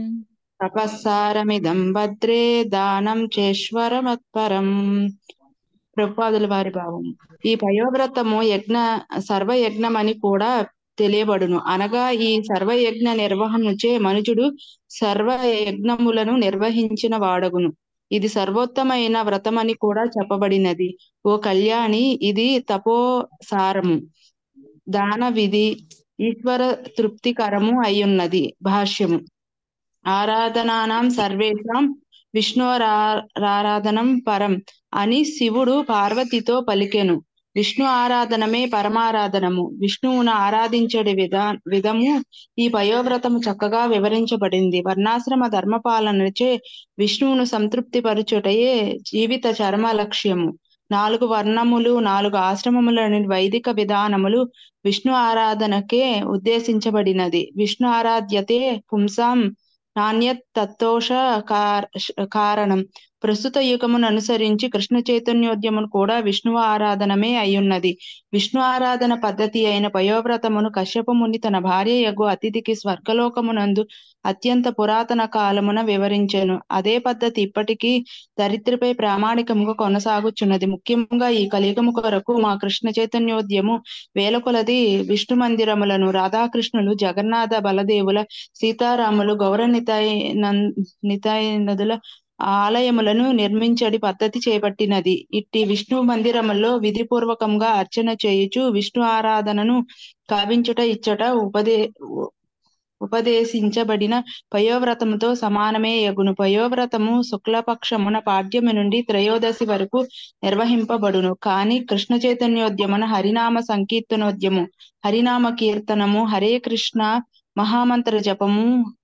తపస్సారమిదం భద్రే దానం చేశ్వరమత్పరం ప్రభుపాదుల వారి భావం ఈ పయోవ్రతము యజ్ఞ సర్వయజ్ఞం అని కూడా తెలియబడును అనగా ఈ సర్వయజ్ఞ నిర్వహణచే మనుజుడు సర్వయజ్ఞములను నిర్వహించిన వాడగును ఇది సర్వోత్తమైన వ్రతమని కూడా చెప్పబడినది ఓ కళ్యాణి ఇది తపోసారము దాన విధి ఈశ్వర తృప్తికరము అయ్యున్నది భాష్యము ఆరాధనానాం సర్వేషాం విష్ణురారాధనం పరం అని శివుడు పార్వతితో పలికెను విష్ణు ఆరాధనమే పరమారాధనము విష్ణువును ఆరాధించడి విధా విధము ఈ పయోవ్రతము చక్కగా వివరించబడింది వర్ణాశ్రమ ధర్మపాలనచే విష్ణువును సంతృప్తిపరచుటయే జీవిత చర్మ లక్ష్యము నాలుగు వర్ణములు నాలుగు ఆశ్రమములని వైదిక విధానములు విష్ణు ఆరాధనకే ఉద్దేశించబడినది విష్ణు ఆరాధ్యతే పుంసాం నాణ్యత్ తత్తోష కారణం ప్రస్తుత యుగమును అనుసరించి కృష్ణ చైతన్యోద్యమును కూడా విష్ణు ఆరాధనమే అయ్యున్నది విష్ణు ఆరాధన పద్ధతి అయిన పయోవ్రతమును కశ్యప ముని తన భార్య యగు అతిథికి స్వర్గలోకమునందు అత్యంత పురాతన కాలమున వివరించెను అదే పద్ధతి ఇప్పటికీ దరిద్రపై ప్రామాణికముగా కొనసాగుచున్నది ముఖ్యంగా ఈ కలియుగము కొరకు మా కృష్ణ చైతన్యోద్యము వేల కొలది విష్ణు మందిరములను రాధాకృష్ణులు జగన్నాథ బలదేవుల సీతారాములు గౌర నితాయ నితాయ నదుల ఆలయములను నిర్మించడి పద్ధతి చేపట్టినది ఇట్టి విష్ణు మందిరములో విధిపూర్వకంగా అర్చన చేయుచు విష్ణు ఆరాధనను కావించుట ఇచ్చట ఉపదే ఉపదేశించబడిన పయోవ్రతముతో సమానమే యగును పయోవ్రతము శుక్లపక్షమున పాడ్యము నుండి త్రయోదశి వరకు నిర్వహింపబడును కాని కృష్ణ చైతన్యోద్యమున హరినామ సంకీర్తనోద్యము హరినామ కీర్తనము హరే కృష్ణ మహామంత్ర జపము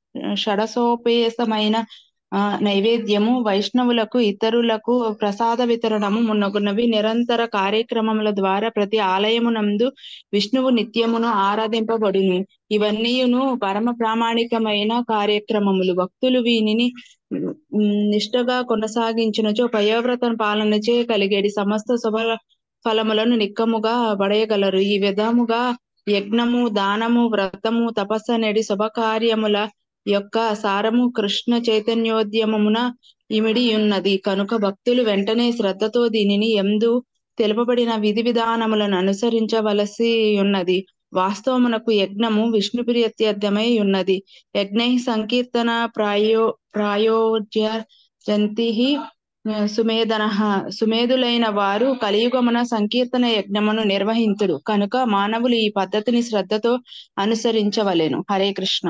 షడసోపేసమైన నైవేద్యము వైష్ణవులకు ఇతరులకు ప్రసాద వితరణము మున్నగున్నవి నిరంతర కార్యక్రమముల ద్వారా ప్రతి ఆలయమునందు విష్ణువు నిత్యమును ఆరాధింపబడును ఇవన్నీయును పరమ ప్రామాణికమైన కార్యక్రమములు భక్తులు వీనిని నిష్టగా కొనసాగించినచో పయోవ్రత పాలనచే కలిగేది సమస్త శుభ ఫలములను నిక్కముగా పడయగలరు ఈ విధముగా యజ్ఞము దానము వ్రతము తపస్సు అనేది శుభకార్యముల యొక్క సారము కృష్ణ చైతన్యోద్యమమున ఇమిడి ఉన్నది కనుక భక్తులు వెంటనే శ్రద్ధతో దీనిని ఎందు తెలుపబడిన విధి విధానములను అనుసరించవలసి ఉన్నది వాస్తవమునకు యజ్ఞము విష్ణు ప్రియత్యర్థమై ఉన్నది యజ్ఞై సంకీర్తన ప్రాయో ప్రాయోజ్య జంతి సుమేధన సుమేధులైన వారు కలియుగమున సంకీర్తన యజ్ఞమును నిర్వహింతుడు కనుక మానవులు ఈ పద్ధతిని శ్రద్ధతో అనుసరించవలెను హరే కృష్ణ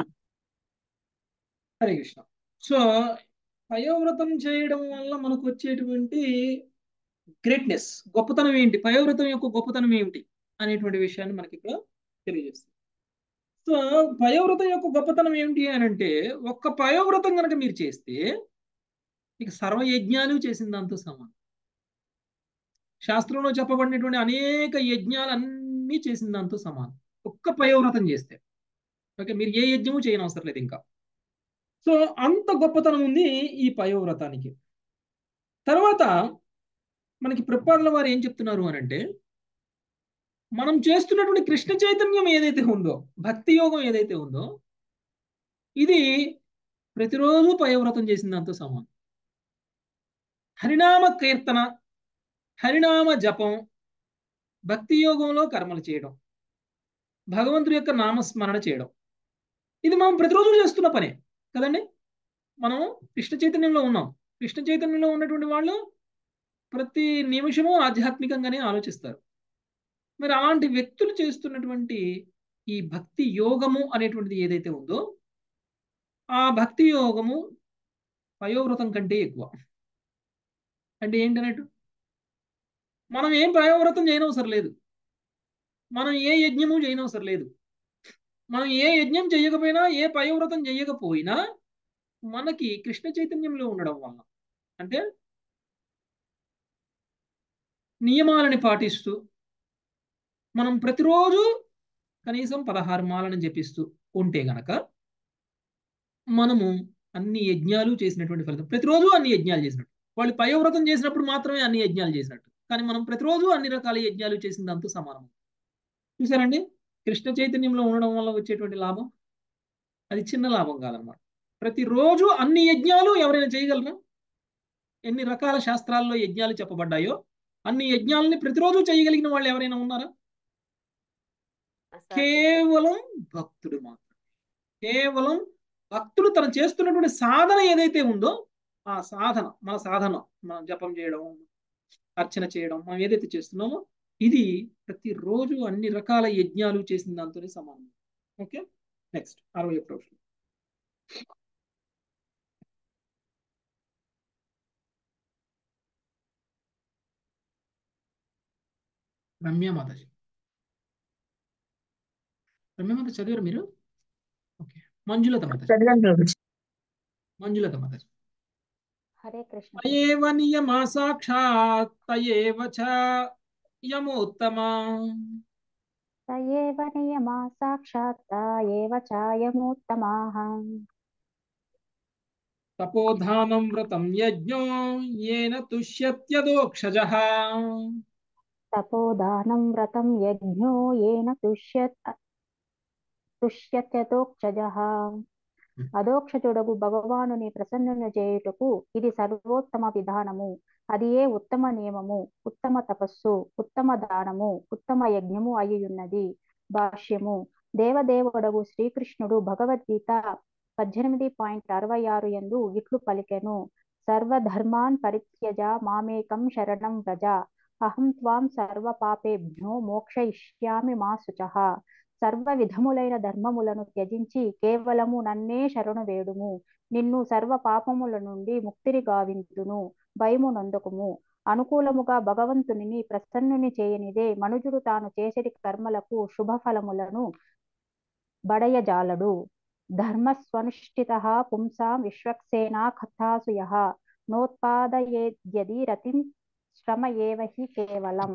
హరే కృష్ణ సో పయోవ్రతం చేయడం వల్ల మనకు వచ్చేటువంటి గ్రేట్నెస్ గొప్పతనం ఏంటి పయోవ్రతం యొక్క గొప్పతనం ఏమిటి అనేటువంటి విషయాన్ని మనకి ఇక్కడ తెలియజేస్తుంది సో పయోవ్రతం యొక్క గొప్పతనం ఏమిటి అని అంటే ఒక్క పయోవ్రతం కనుక మీరు చేస్తే ఇక సర్వయజ్ఞాలు చేసిన దాంతో సమానం శాస్త్రంలో చెప్పబడినటువంటి అనేక యజ్ఞాలన్నీ చేసిన దాంతో సమానం ఒక్క పయోవ్రతం చేస్తే ఓకే మీరు ఏ యజ్ఞము చేయని అవసరం లేదు ఇంకా సో అంత గొప్పతనం ఉంది ఈ పయోవ్రతానికి తర్వాత మనకి ప్రపాదుల వారు ఏం చెప్తున్నారు అని అంటే మనం చేస్తున్నటువంటి కృష్ణ చైతన్యం ఏదైతే ఉందో భక్తి యోగం ఏదైతే ఉందో ఇది ప్రతిరోజు పయోవ్రతం చేసిన దాంతో సమానం హరినామ కీర్తన హరినామ జపం భక్తి యోగంలో కర్మలు చేయడం భగవంతుడి యొక్క నామస్మరణ చేయడం ఇది మనం ప్రతిరోజు చేస్తున్న పనే కదండి మనం కృష్ణ చైతన్యంలో ఉన్నాం కృష్ణ చైతన్యంలో ఉన్నటువంటి వాళ్ళు ప్రతి నిమిషము ఆధ్యాత్మికంగానే ఆలోచిస్తారు మరి అలాంటి వ్యక్తులు చేస్తున్నటువంటి ఈ భక్తి యోగము అనేటువంటిది ఏదైతే ఉందో ఆ భక్తి యోగము పయోవ్రతం కంటే ఎక్కువ అంటే ఏంటన్నట్టు మనం ఏం పయోవ్రతం చేయనవసరం లేదు మనం ఏ యజ్ఞము చేయనవసరం లేదు మనం ఏ యజ్ఞం చేయకపోయినా ఏ పయోవ్రతం చేయకపోయినా మనకి కృష్ణ చైతన్యంలో ఉండడం వల్ల అంటే నియమాలని పాటిస్తూ మనం ప్రతిరోజు కనీసం పదహారు మాలను జపిస్తూ ఉంటే గనక మనము అన్ని యజ్ఞాలు చేసినటువంటి ఫలితం ప్రతిరోజు అన్ని యజ్ఞాలు చేసినట్టు వాళ్ళు పయోవ్రతం చేసినప్పుడు మాత్రమే అన్ని యజ్ఞాలు చేసినట్టు కానీ మనం ప్రతిరోజు అన్ని రకాల యజ్ఞాలు చేసిన దాంతో సమానం చూసారండి కృష్ణ చైతన్యంలో ఉండడం వల్ల వచ్చేటువంటి లాభం అది చిన్న లాభం కాదనమాట ప్రతిరోజు అన్ని యజ్ఞాలు ఎవరైనా చేయగలరా ఎన్ని రకాల శాస్త్రాల్లో యజ్ఞాలు చెప్పబడ్డాయో అన్ని యజ్ఞాలని ప్రతిరోజు చేయగలిగిన వాళ్ళు ఎవరైనా ఉన్నారా కేవలం భక్తుడు మాత్రం కేవలం భక్తుడు తను చేస్తున్నటువంటి సాధన ఏదైతే ఉందో ఆ సాధన మన సాధన మనం జపం చేయడం అర్చన చేయడం మనం ఏదైతే చేస్తున్నామో ఇది ప్రతిరోజు అన్ని రకాల యజ్ఞాలు చేసిన దాంతోనే సమానం ఓకే నెక్స్ట్ అరవై ఒకటో రమ్య మాతాజీ రమ్య మాత చదివారు మీరు ఓకే మంజులత మాతాజీ మంజులత మాతాజీ హరే కృష్ణ తయేవ నియమా సాక్షాత్ తయేవ చ యమోత్తమా తయేవ నియమా సాక్షాత్ ఏవ చాయమోత్తమాః తపోధానం వ్రతం యజ్ఞో ఏన తుష్యత్యదోక్షజః తపోదానం వ్రతం యజ్ఞో ఏన తుష్యత్ తుష్యత్యతోక్షజః అదోక్షజుడగు భగవానుని ప్రసన్నుని చేయుటకు ఇది సర్వోత్తమ విధానము అది ఏ ఉత్తమ నియమము ఉత్తమ తపస్సు ఉత్తమ దానము ఉత్తమ యజ్ఞము అయ్యున్నది భాష్యము దేవదేవుడగు శ్రీకృష్ణుడు భగవద్గీత పద్దెనిమిది పాయింట్ అరవై ఆరు ఎందు ఇట్లు పలికెను సర్వధర్మాన్ పరిత్యజ మామేకం శరణం వ్రజ అహం త్వాం సర్వ పాపేభ్యో మోక్షయిష్యామి మా శుచః సర్వ విధములైన ధర్మములను త్యజించి కేవలము నన్నే శరణు వేడుము నిన్ను సర్వ పాపముల నుండి ముక్తిని గావింతును భయము నొందకుము అనుకూలముగా భగవంతుని ప్రసన్నుని చేయనిదే మనుజుడు తాను చేసేటి కర్మలకు శుభ ఫలములను బడయజాలడు ధర్మస్వనుష్ఠిత పుంసాం విశ్వక్సేనా కథాసు యః నోత్పాదయేద్యది రతిం శ్రమ ఏవ హి కేవలం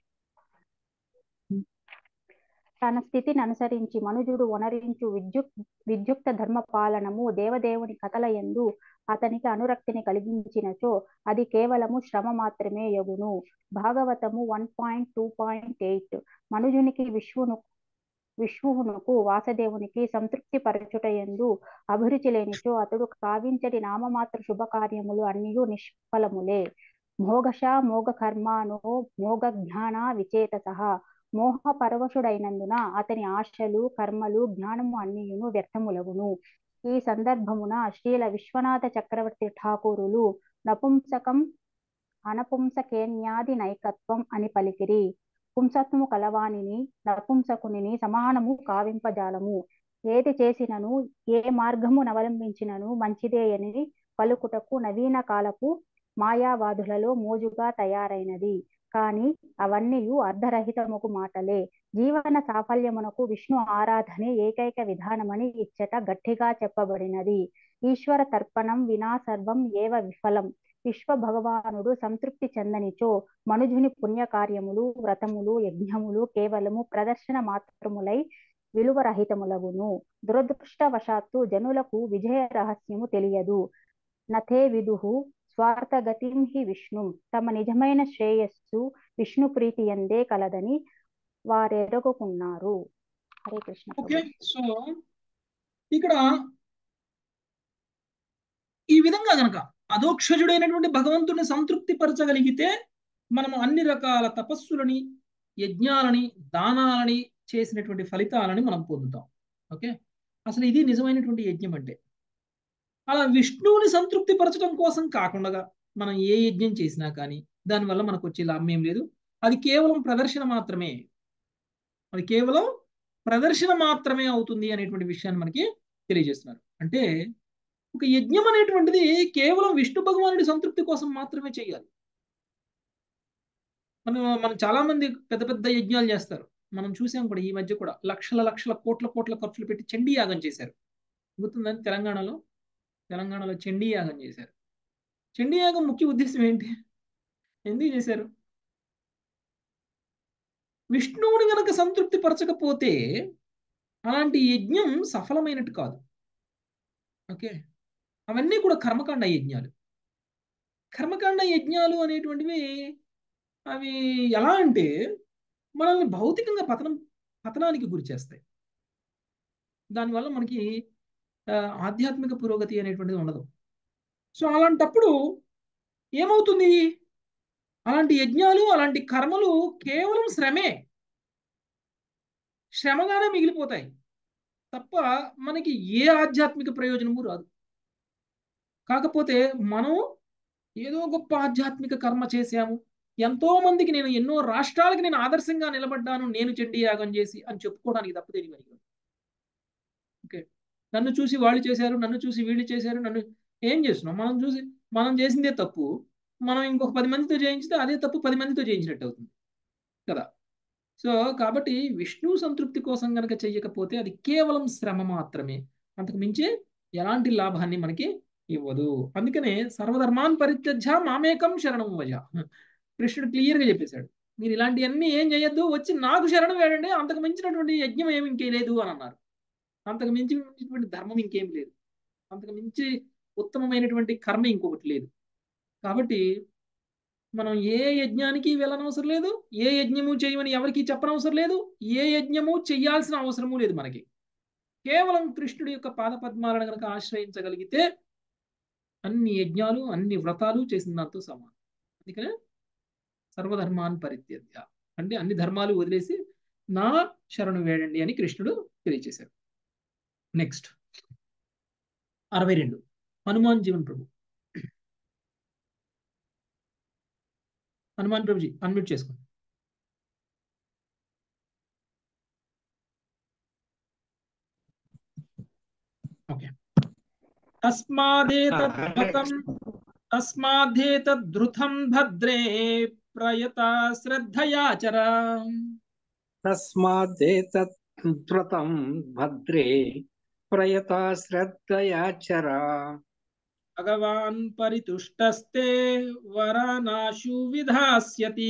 తన స్థితిని అనుసరించి మనుజుడు వనరించు విద్యుక్ విద్యుక్త ధర్మ పాలనము దేవదేవుని కథల యందు అతనికి అనురక్తిని కలిగించినచో అది కేవలము శ్రమ మాత్రమే యగును భాగవతము one point two point eight మనుజునికి విశ్వను విశ్వమునకు వాసదేవునికి సంతృప్తి పరచుట యందు అభిరుచి లేనిచో అతడు కావించడి నామమాత్ర శుభకార్యములు అన్నియు నిష్ఫలములే మోఘశ మోఘ కర్మాను మోఘ జ్ఞాన విచేతస మోహ పరవశుడైనందున అతని ఆశలు కర్మలు జ్ఞానము అన్నియును వ్యర్థములగును ఈ సందర్భమున శ్రీల విశ్వనాథ చక్రవర్తి ఠాకూరులు నపుంసకం అనపుంసకేన్యాది నైకత్వం అని పలికిరి పుంసత్వము కలవానిని నపుంసకుని సమానము కావింపజాలము ఏది చేసినను ఏ మార్గము నవలంబించినను మంచిదేయని పలుకుటకు నవీన కాలపు మాయావాదులలో మోజుగా తయారైనది కాని అవన్నీయు అర్ధరహితముకు మాటలే జీవన సాఫల్యమునకు విష్ణు ఆరాధనే ఏకైక విధానమని ఇచ్చట గట్టిగా చెప్పబడినది ఈశ్వర తర్పణం వినా సర్వం ఏవ విఫలం విశ్వ భగవానుడు సంతృప్తి చెందనిచో మనుజుని పుణ్యకార్యములు వ్రతములు యజ్ఞములు కేవలము ప్రదర్శన మాత్రములై విలువరహితములగును దురదృష్టవశాత్తు జనులకు విజయ రహస్యము తెలియదు నథే విదుహు స్వార్థగతిం హి విష్ణు తమ నిజమైన శ్రేయస్సు విష్ణు ప్రీతి ఎందే కలదని వారెరగుకున్నారు హరే కృష్ణ ఓకే సో ఇక్కడ ఈ విధంగా గనక అదోక్షజుడైనటువంటి భగవంతుని సంతృప్తి పరచగలిగితే మనము అన్ని రకాల తపస్సులని యజ్ఞాలని దానాలని చేసినటువంటి ఫలితాలని మనం పొందుతాం ఓకే అసలు ఇది నిజమైనటువంటి యజ్ఞం అంటే అలా విష్ణువుని సంతృప్తి పరచడం కోసం కాకుండా మనం ఏ యజ్ఞం చేసినా కానీ దానివల్ల మనకు వచ్చే లాభం ఏం లేదు అది కేవలం ప్రదర్శన మాత్రమే అది కేవలం ప్రదర్శన మాత్రమే అవుతుంది అనేటువంటి విషయాన్ని మనకి తెలియజేస్తున్నారు అంటే ఒక యజ్ఞం అనేటువంటిది కేవలం విష్ణు భగవానుడి సంతృప్తి కోసం మాత్రమే చేయాలి మనం మనం చాలా మంది పెద్ద పెద్ద యజ్ఞాలు చేస్తారు మనం చూసాం కూడా ఈ మధ్య కూడా లక్షల లక్షల కోట్ల కోట్ల ఖర్చులు పెట్టి చండీ యాగం చేశారు గుర్తుందని తెలంగాణలో తెలంగాణలో చండీ యాగం చేశారు చండీ యాగం ముఖ్య ఉద్దేశం ఏంటి ఎందుకు చేశారు విష్ణువుని గనక సంతృప్తి పరచకపోతే అలాంటి యజ్ఞం సఫలమైనట్టు కాదు ఓకే అవన్నీ కూడా కర్మకాండ యజ్ఞాలు కర్మకాండ యజ్ఞాలు అనేటువంటివి అవి ఎలా అంటే మనల్ని భౌతికంగా పతనం పతనానికి గురి చేస్తాయి దానివల్ల మనకి ఆధ్యాత్మిక పురోగతి అనేటువంటిది ఉండదు సో అలాంటప్పుడు ఏమవుతుంది అలాంటి యజ్ఞాలు అలాంటి కర్మలు కేవలం శ్రమే శ్రమగానే మిగిలిపోతాయి తప్ప మనకి ఏ ఆధ్యాత్మిక ప్రయోజనము రాదు కాకపోతే మనం ఏదో గొప్ప ఆధ్యాత్మిక కర్మ చేశాము ఎంతో మందికి నేను ఎన్నో రాష్ట్రాలకి నేను ఆదర్శంగా నిలబడ్డాను నేను చండీ యాగం చేసి అని చెప్పుకోవడానికి తప్ప తెలియదు ఓకే నన్ను చూసి వాళ్ళు చేశారు నన్ను చూసి వీళ్ళు చేశారు నన్ను ఏం చేస్తున్నాం మనం చూసి మనం చేసిందే తప్పు మనం ఇంకొక పది మందితో చేయించితే అదే తప్పు పది మందితో చేయించినట్టు అవుతుంది కదా సో కాబట్టి విష్ణు సంతృప్తి కోసం కనుక చెయ్యకపోతే అది కేవలం శ్రమ మాత్రమే అంతకు మించి ఎలాంటి లాభాన్ని మనకి ఇవ్వదు అందుకనే సర్వధర్మాన్ పరిత్యజ్య మామేకం శరణం వజ కృష్ణుడు క్లియర్గా చెప్పేశాడు మీరు ఇలాంటివన్నీ ఏం చేయొద్దు వచ్చి నాకు శరణం వేయండి అంతకు మించినటువంటి యజ్ఞం ఏమి ఇంకే లేదు అని అన్నారు అంతకు మించినటువంటి ధర్మం ఇంకేం లేదు అంతకు మించి ఉత్తమమైనటువంటి కర్మ ఇంకొకటి లేదు కాబట్టి మనం ఏ యజ్ఞానికి వెళ్ళనవసరం లేదు ఏ యజ్ఞము చేయమని ఎవరికి చెప్పనవసరం లేదు ఏ యజ్ఞము చెయ్యాల్సిన అవసరము లేదు మనకి కేవలం కృష్ణుడి యొక్క పాదపద్మాలను కనుక ఆశ్రయించగలిగితే అన్ని యజ్ఞాలు అన్ని వ్రతాలు చేసిన దాంతో సమానం అందుకనే సర్వధర్మాన్ పరిత్యజ్య అంటే అన్ని ధర్మాలు వదిలేసి నా శరణు వేడండి అని కృష్ణుడు తెలియచేశారు నెక్స్ట్ అరవై రెండు హనుమాన్ జీవన్ ప్రభు హనుమాన్ ప్రభుజీ అన్మ్యూట్ చేసుకోండి ఓకే తస్మాదేతద్భృతం తస్మాదేతద్ధృతం భద్రే ప్రయత శ్రద్ధయాచర తస్మాదేతద్వ్రతం భద్రే ప్రయత శ్రద్ధయాచర భగవాన్ పరితుష్టస్తే వరానాశు విధాస్యతి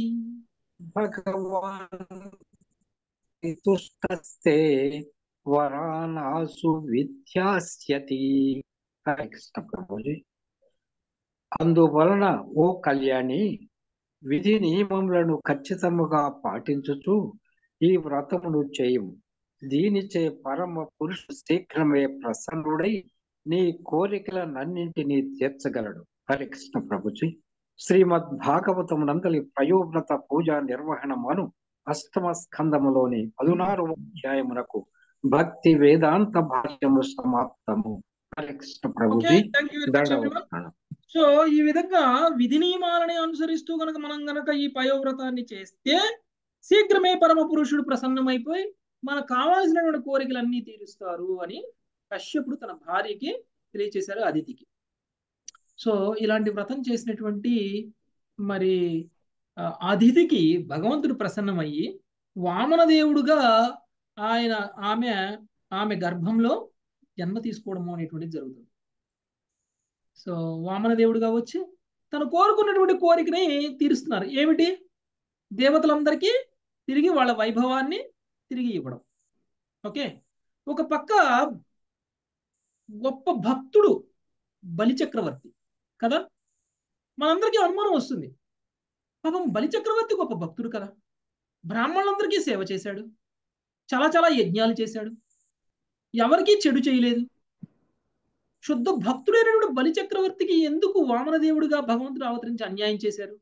భగవాన్ తుష్టస్తే వరానాసు విద్యాస్యతి హరే కృష్ణ ప్రభుజీ అందువలన ఓ కళ్యాణి విధి నియమములను ఖచ్చితముగా పాటించుచు ఈ వ్రతమును చేయము దీనిచే పరమ పురుషు శీఘ్రమే ప్రసన్నుడై నీ కోరికలనన్నింటినీ తీర్చగలడు హరే కృష్ణ ప్రభుజీ శ్రీమద్ భాగవతం నందలి ప్రయోవ్రత పూజ నిర్వహణమును అష్టమ స్కందములోని పదునారవ అధ్యాయమునకు భక్తి వేదాంత భాష్యము సమాప్తము హరే కృష్ణ ప్రభుజీ దండవస్తాను సో ఈ విధంగా విధి నియమాలని అనుసరిస్తూ గనక మనం గనక ఈ పయోవ్రతాన్ని చేస్తే శీఘ్రమే పరమ పురుషుడు ప్రసన్నమైపోయి మనకు కావాల్సినటువంటి కోరికలన్నీ తీరుస్తారు అని కశ్యపుడు తన భార్యకి తెలియచేశారు అదితికి సో ఇలాంటి వ్రతం చేసినటువంటి మరి అదితికి భగవంతుడు ప్రసన్నమయ్యి వామనదేవుడుగా ఆయన ఆమె ఆమె గర్భంలో జన్మ తీసుకోవడము అనేటువంటిది జరుగుతుంది సో వామనదేవుడుగా వచ్చి తను కోరుకున్నటువంటి కోరికని తీరుస్తున్నారు ఏమిటి దేవతలందరికీ తిరిగి వాళ్ళ వైభవాన్ని తిరిగి ఇవ్వడం ఓకే ఒక పక్క గొప్ప భక్తుడు బలిచక్రవర్తి కదా మనందరికీ అనుమానం వస్తుంది పాపం బలిచక్రవర్తి గొప్ప భక్తుడు కదా బ్రాహ్మణులందరికీ సేవ చేశాడు చాలా చాలా యజ్ఞాలు చేశాడు ఎవరికీ చెడు చేయలేదు శుద్ధ భక్తుడైనటువంటి బలిచక్రవర్తికి ఎందుకు వామనదేవుడిగా భగవంతుడు అవతరించి అన్యాయం చేశారు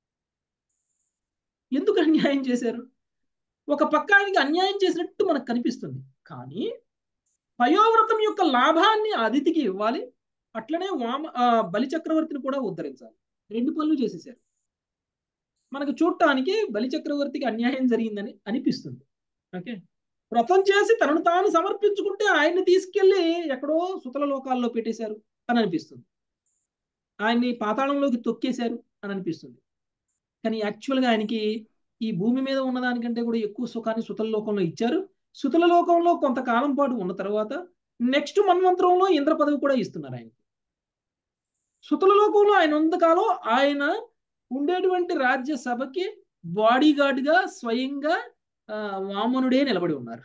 ఎందుకు అన్యాయం చేశారు ఒక పక్క ఆయనకి అన్యాయం చేసినట్టు మనకు కనిపిస్తుంది కానీ పయోవ్రతం యొక్క లాభాన్ని అతిథికి ఇవ్వాలి అట్లనే వామ ఆ, బలి చక్రవర్తిని కూడా ఉద్ధరించాలి రెండు పనులు చేసేసారు మనకు చూడటానికి బలి చక్రవర్తికి అన్యాయం జరిగిందని అనిపిస్తుంది ఓకే వ్రతం చేసి తనను తాను సమర్పించుకుంటే ఆయన్ని తీసుకెళ్లి ఎక్కడో సుతల లోకాల్లో పెట్టేశారు అని అనిపిస్తుంది ఆయన్ని పాతాళంలోకి తొక్కేశారు అని అనిపిస్తుంది కానీ యాక్చువల్గా ఆయనకి ఈ భూమి మీద ఉన్నదానికంటే కూడా ఎక్కువ సుఖాన్ని సుతల లోకంలో ఇచ్చారు సుతల లోకంలో కొంతకాలం పాటు ఉన్న తర్వాత నెక్స్ట్ మన్వంతరంలో ఇంద్ర పదవి కూడా ఇస్తున్నారు ఆయనకి సుతల లోకంలో ఆయన ఉన్నంతకాలం ఆయన ఉండేటువంటి రాజ్యసభకి బాడీ గార్డ్గా స్వయంగా ఆ, వామనుడే నిలబడి ఉన్నారు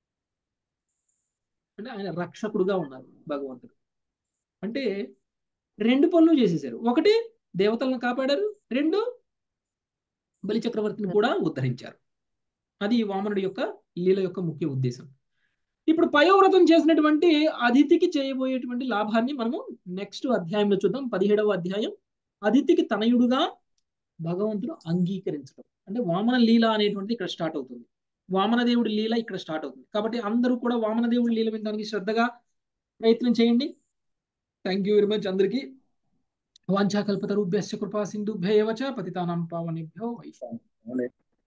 అంటే ఆయన రక్షకుడుగా ఉన్నారు భగవంతుడు అంటే రెండు పనులు చేసేసారు ఒకటి దేవతలను కాపాడారు రెండు బలి చక్రవర్తిని కూడా ఉద్ధరించారు అది వామనుడి యొక్క లీల యొక్క ముఖ్య ఉద్దేశం ఇప్పుడు పయోవ్రతం చేసినటువంటి అదితికి చేయబోయేటువంటి లాభాన్ని మనము నెక్స్ట్ అధ్యాయంలో చూద్దాం పదిహేడవ అధ్యాయం అదితికి తనయుడుగా భగవంతుడు అంగీకరించడం అంటే వామన లీల అనేటువంటిది ఇక్కడ స్టార్ట్ అవుతుంది వామన దేవుడి లీల ఇక్కడ స్టార్ట్ అవుతుంది కాబట్టి అందరూ కూడా వామన దేవుడి లీల వినడానికి శ్రద్ధగా ప్రయత్నం చేయండి థ్యాంక్ యూ వెరీ మచ్ అందరికీ వాంఛాకల్పతరుభ్యశ్చ కృపా సింధుభ్య ఏవ చ పతితానాం పావనేభ్యో వైష్ణవ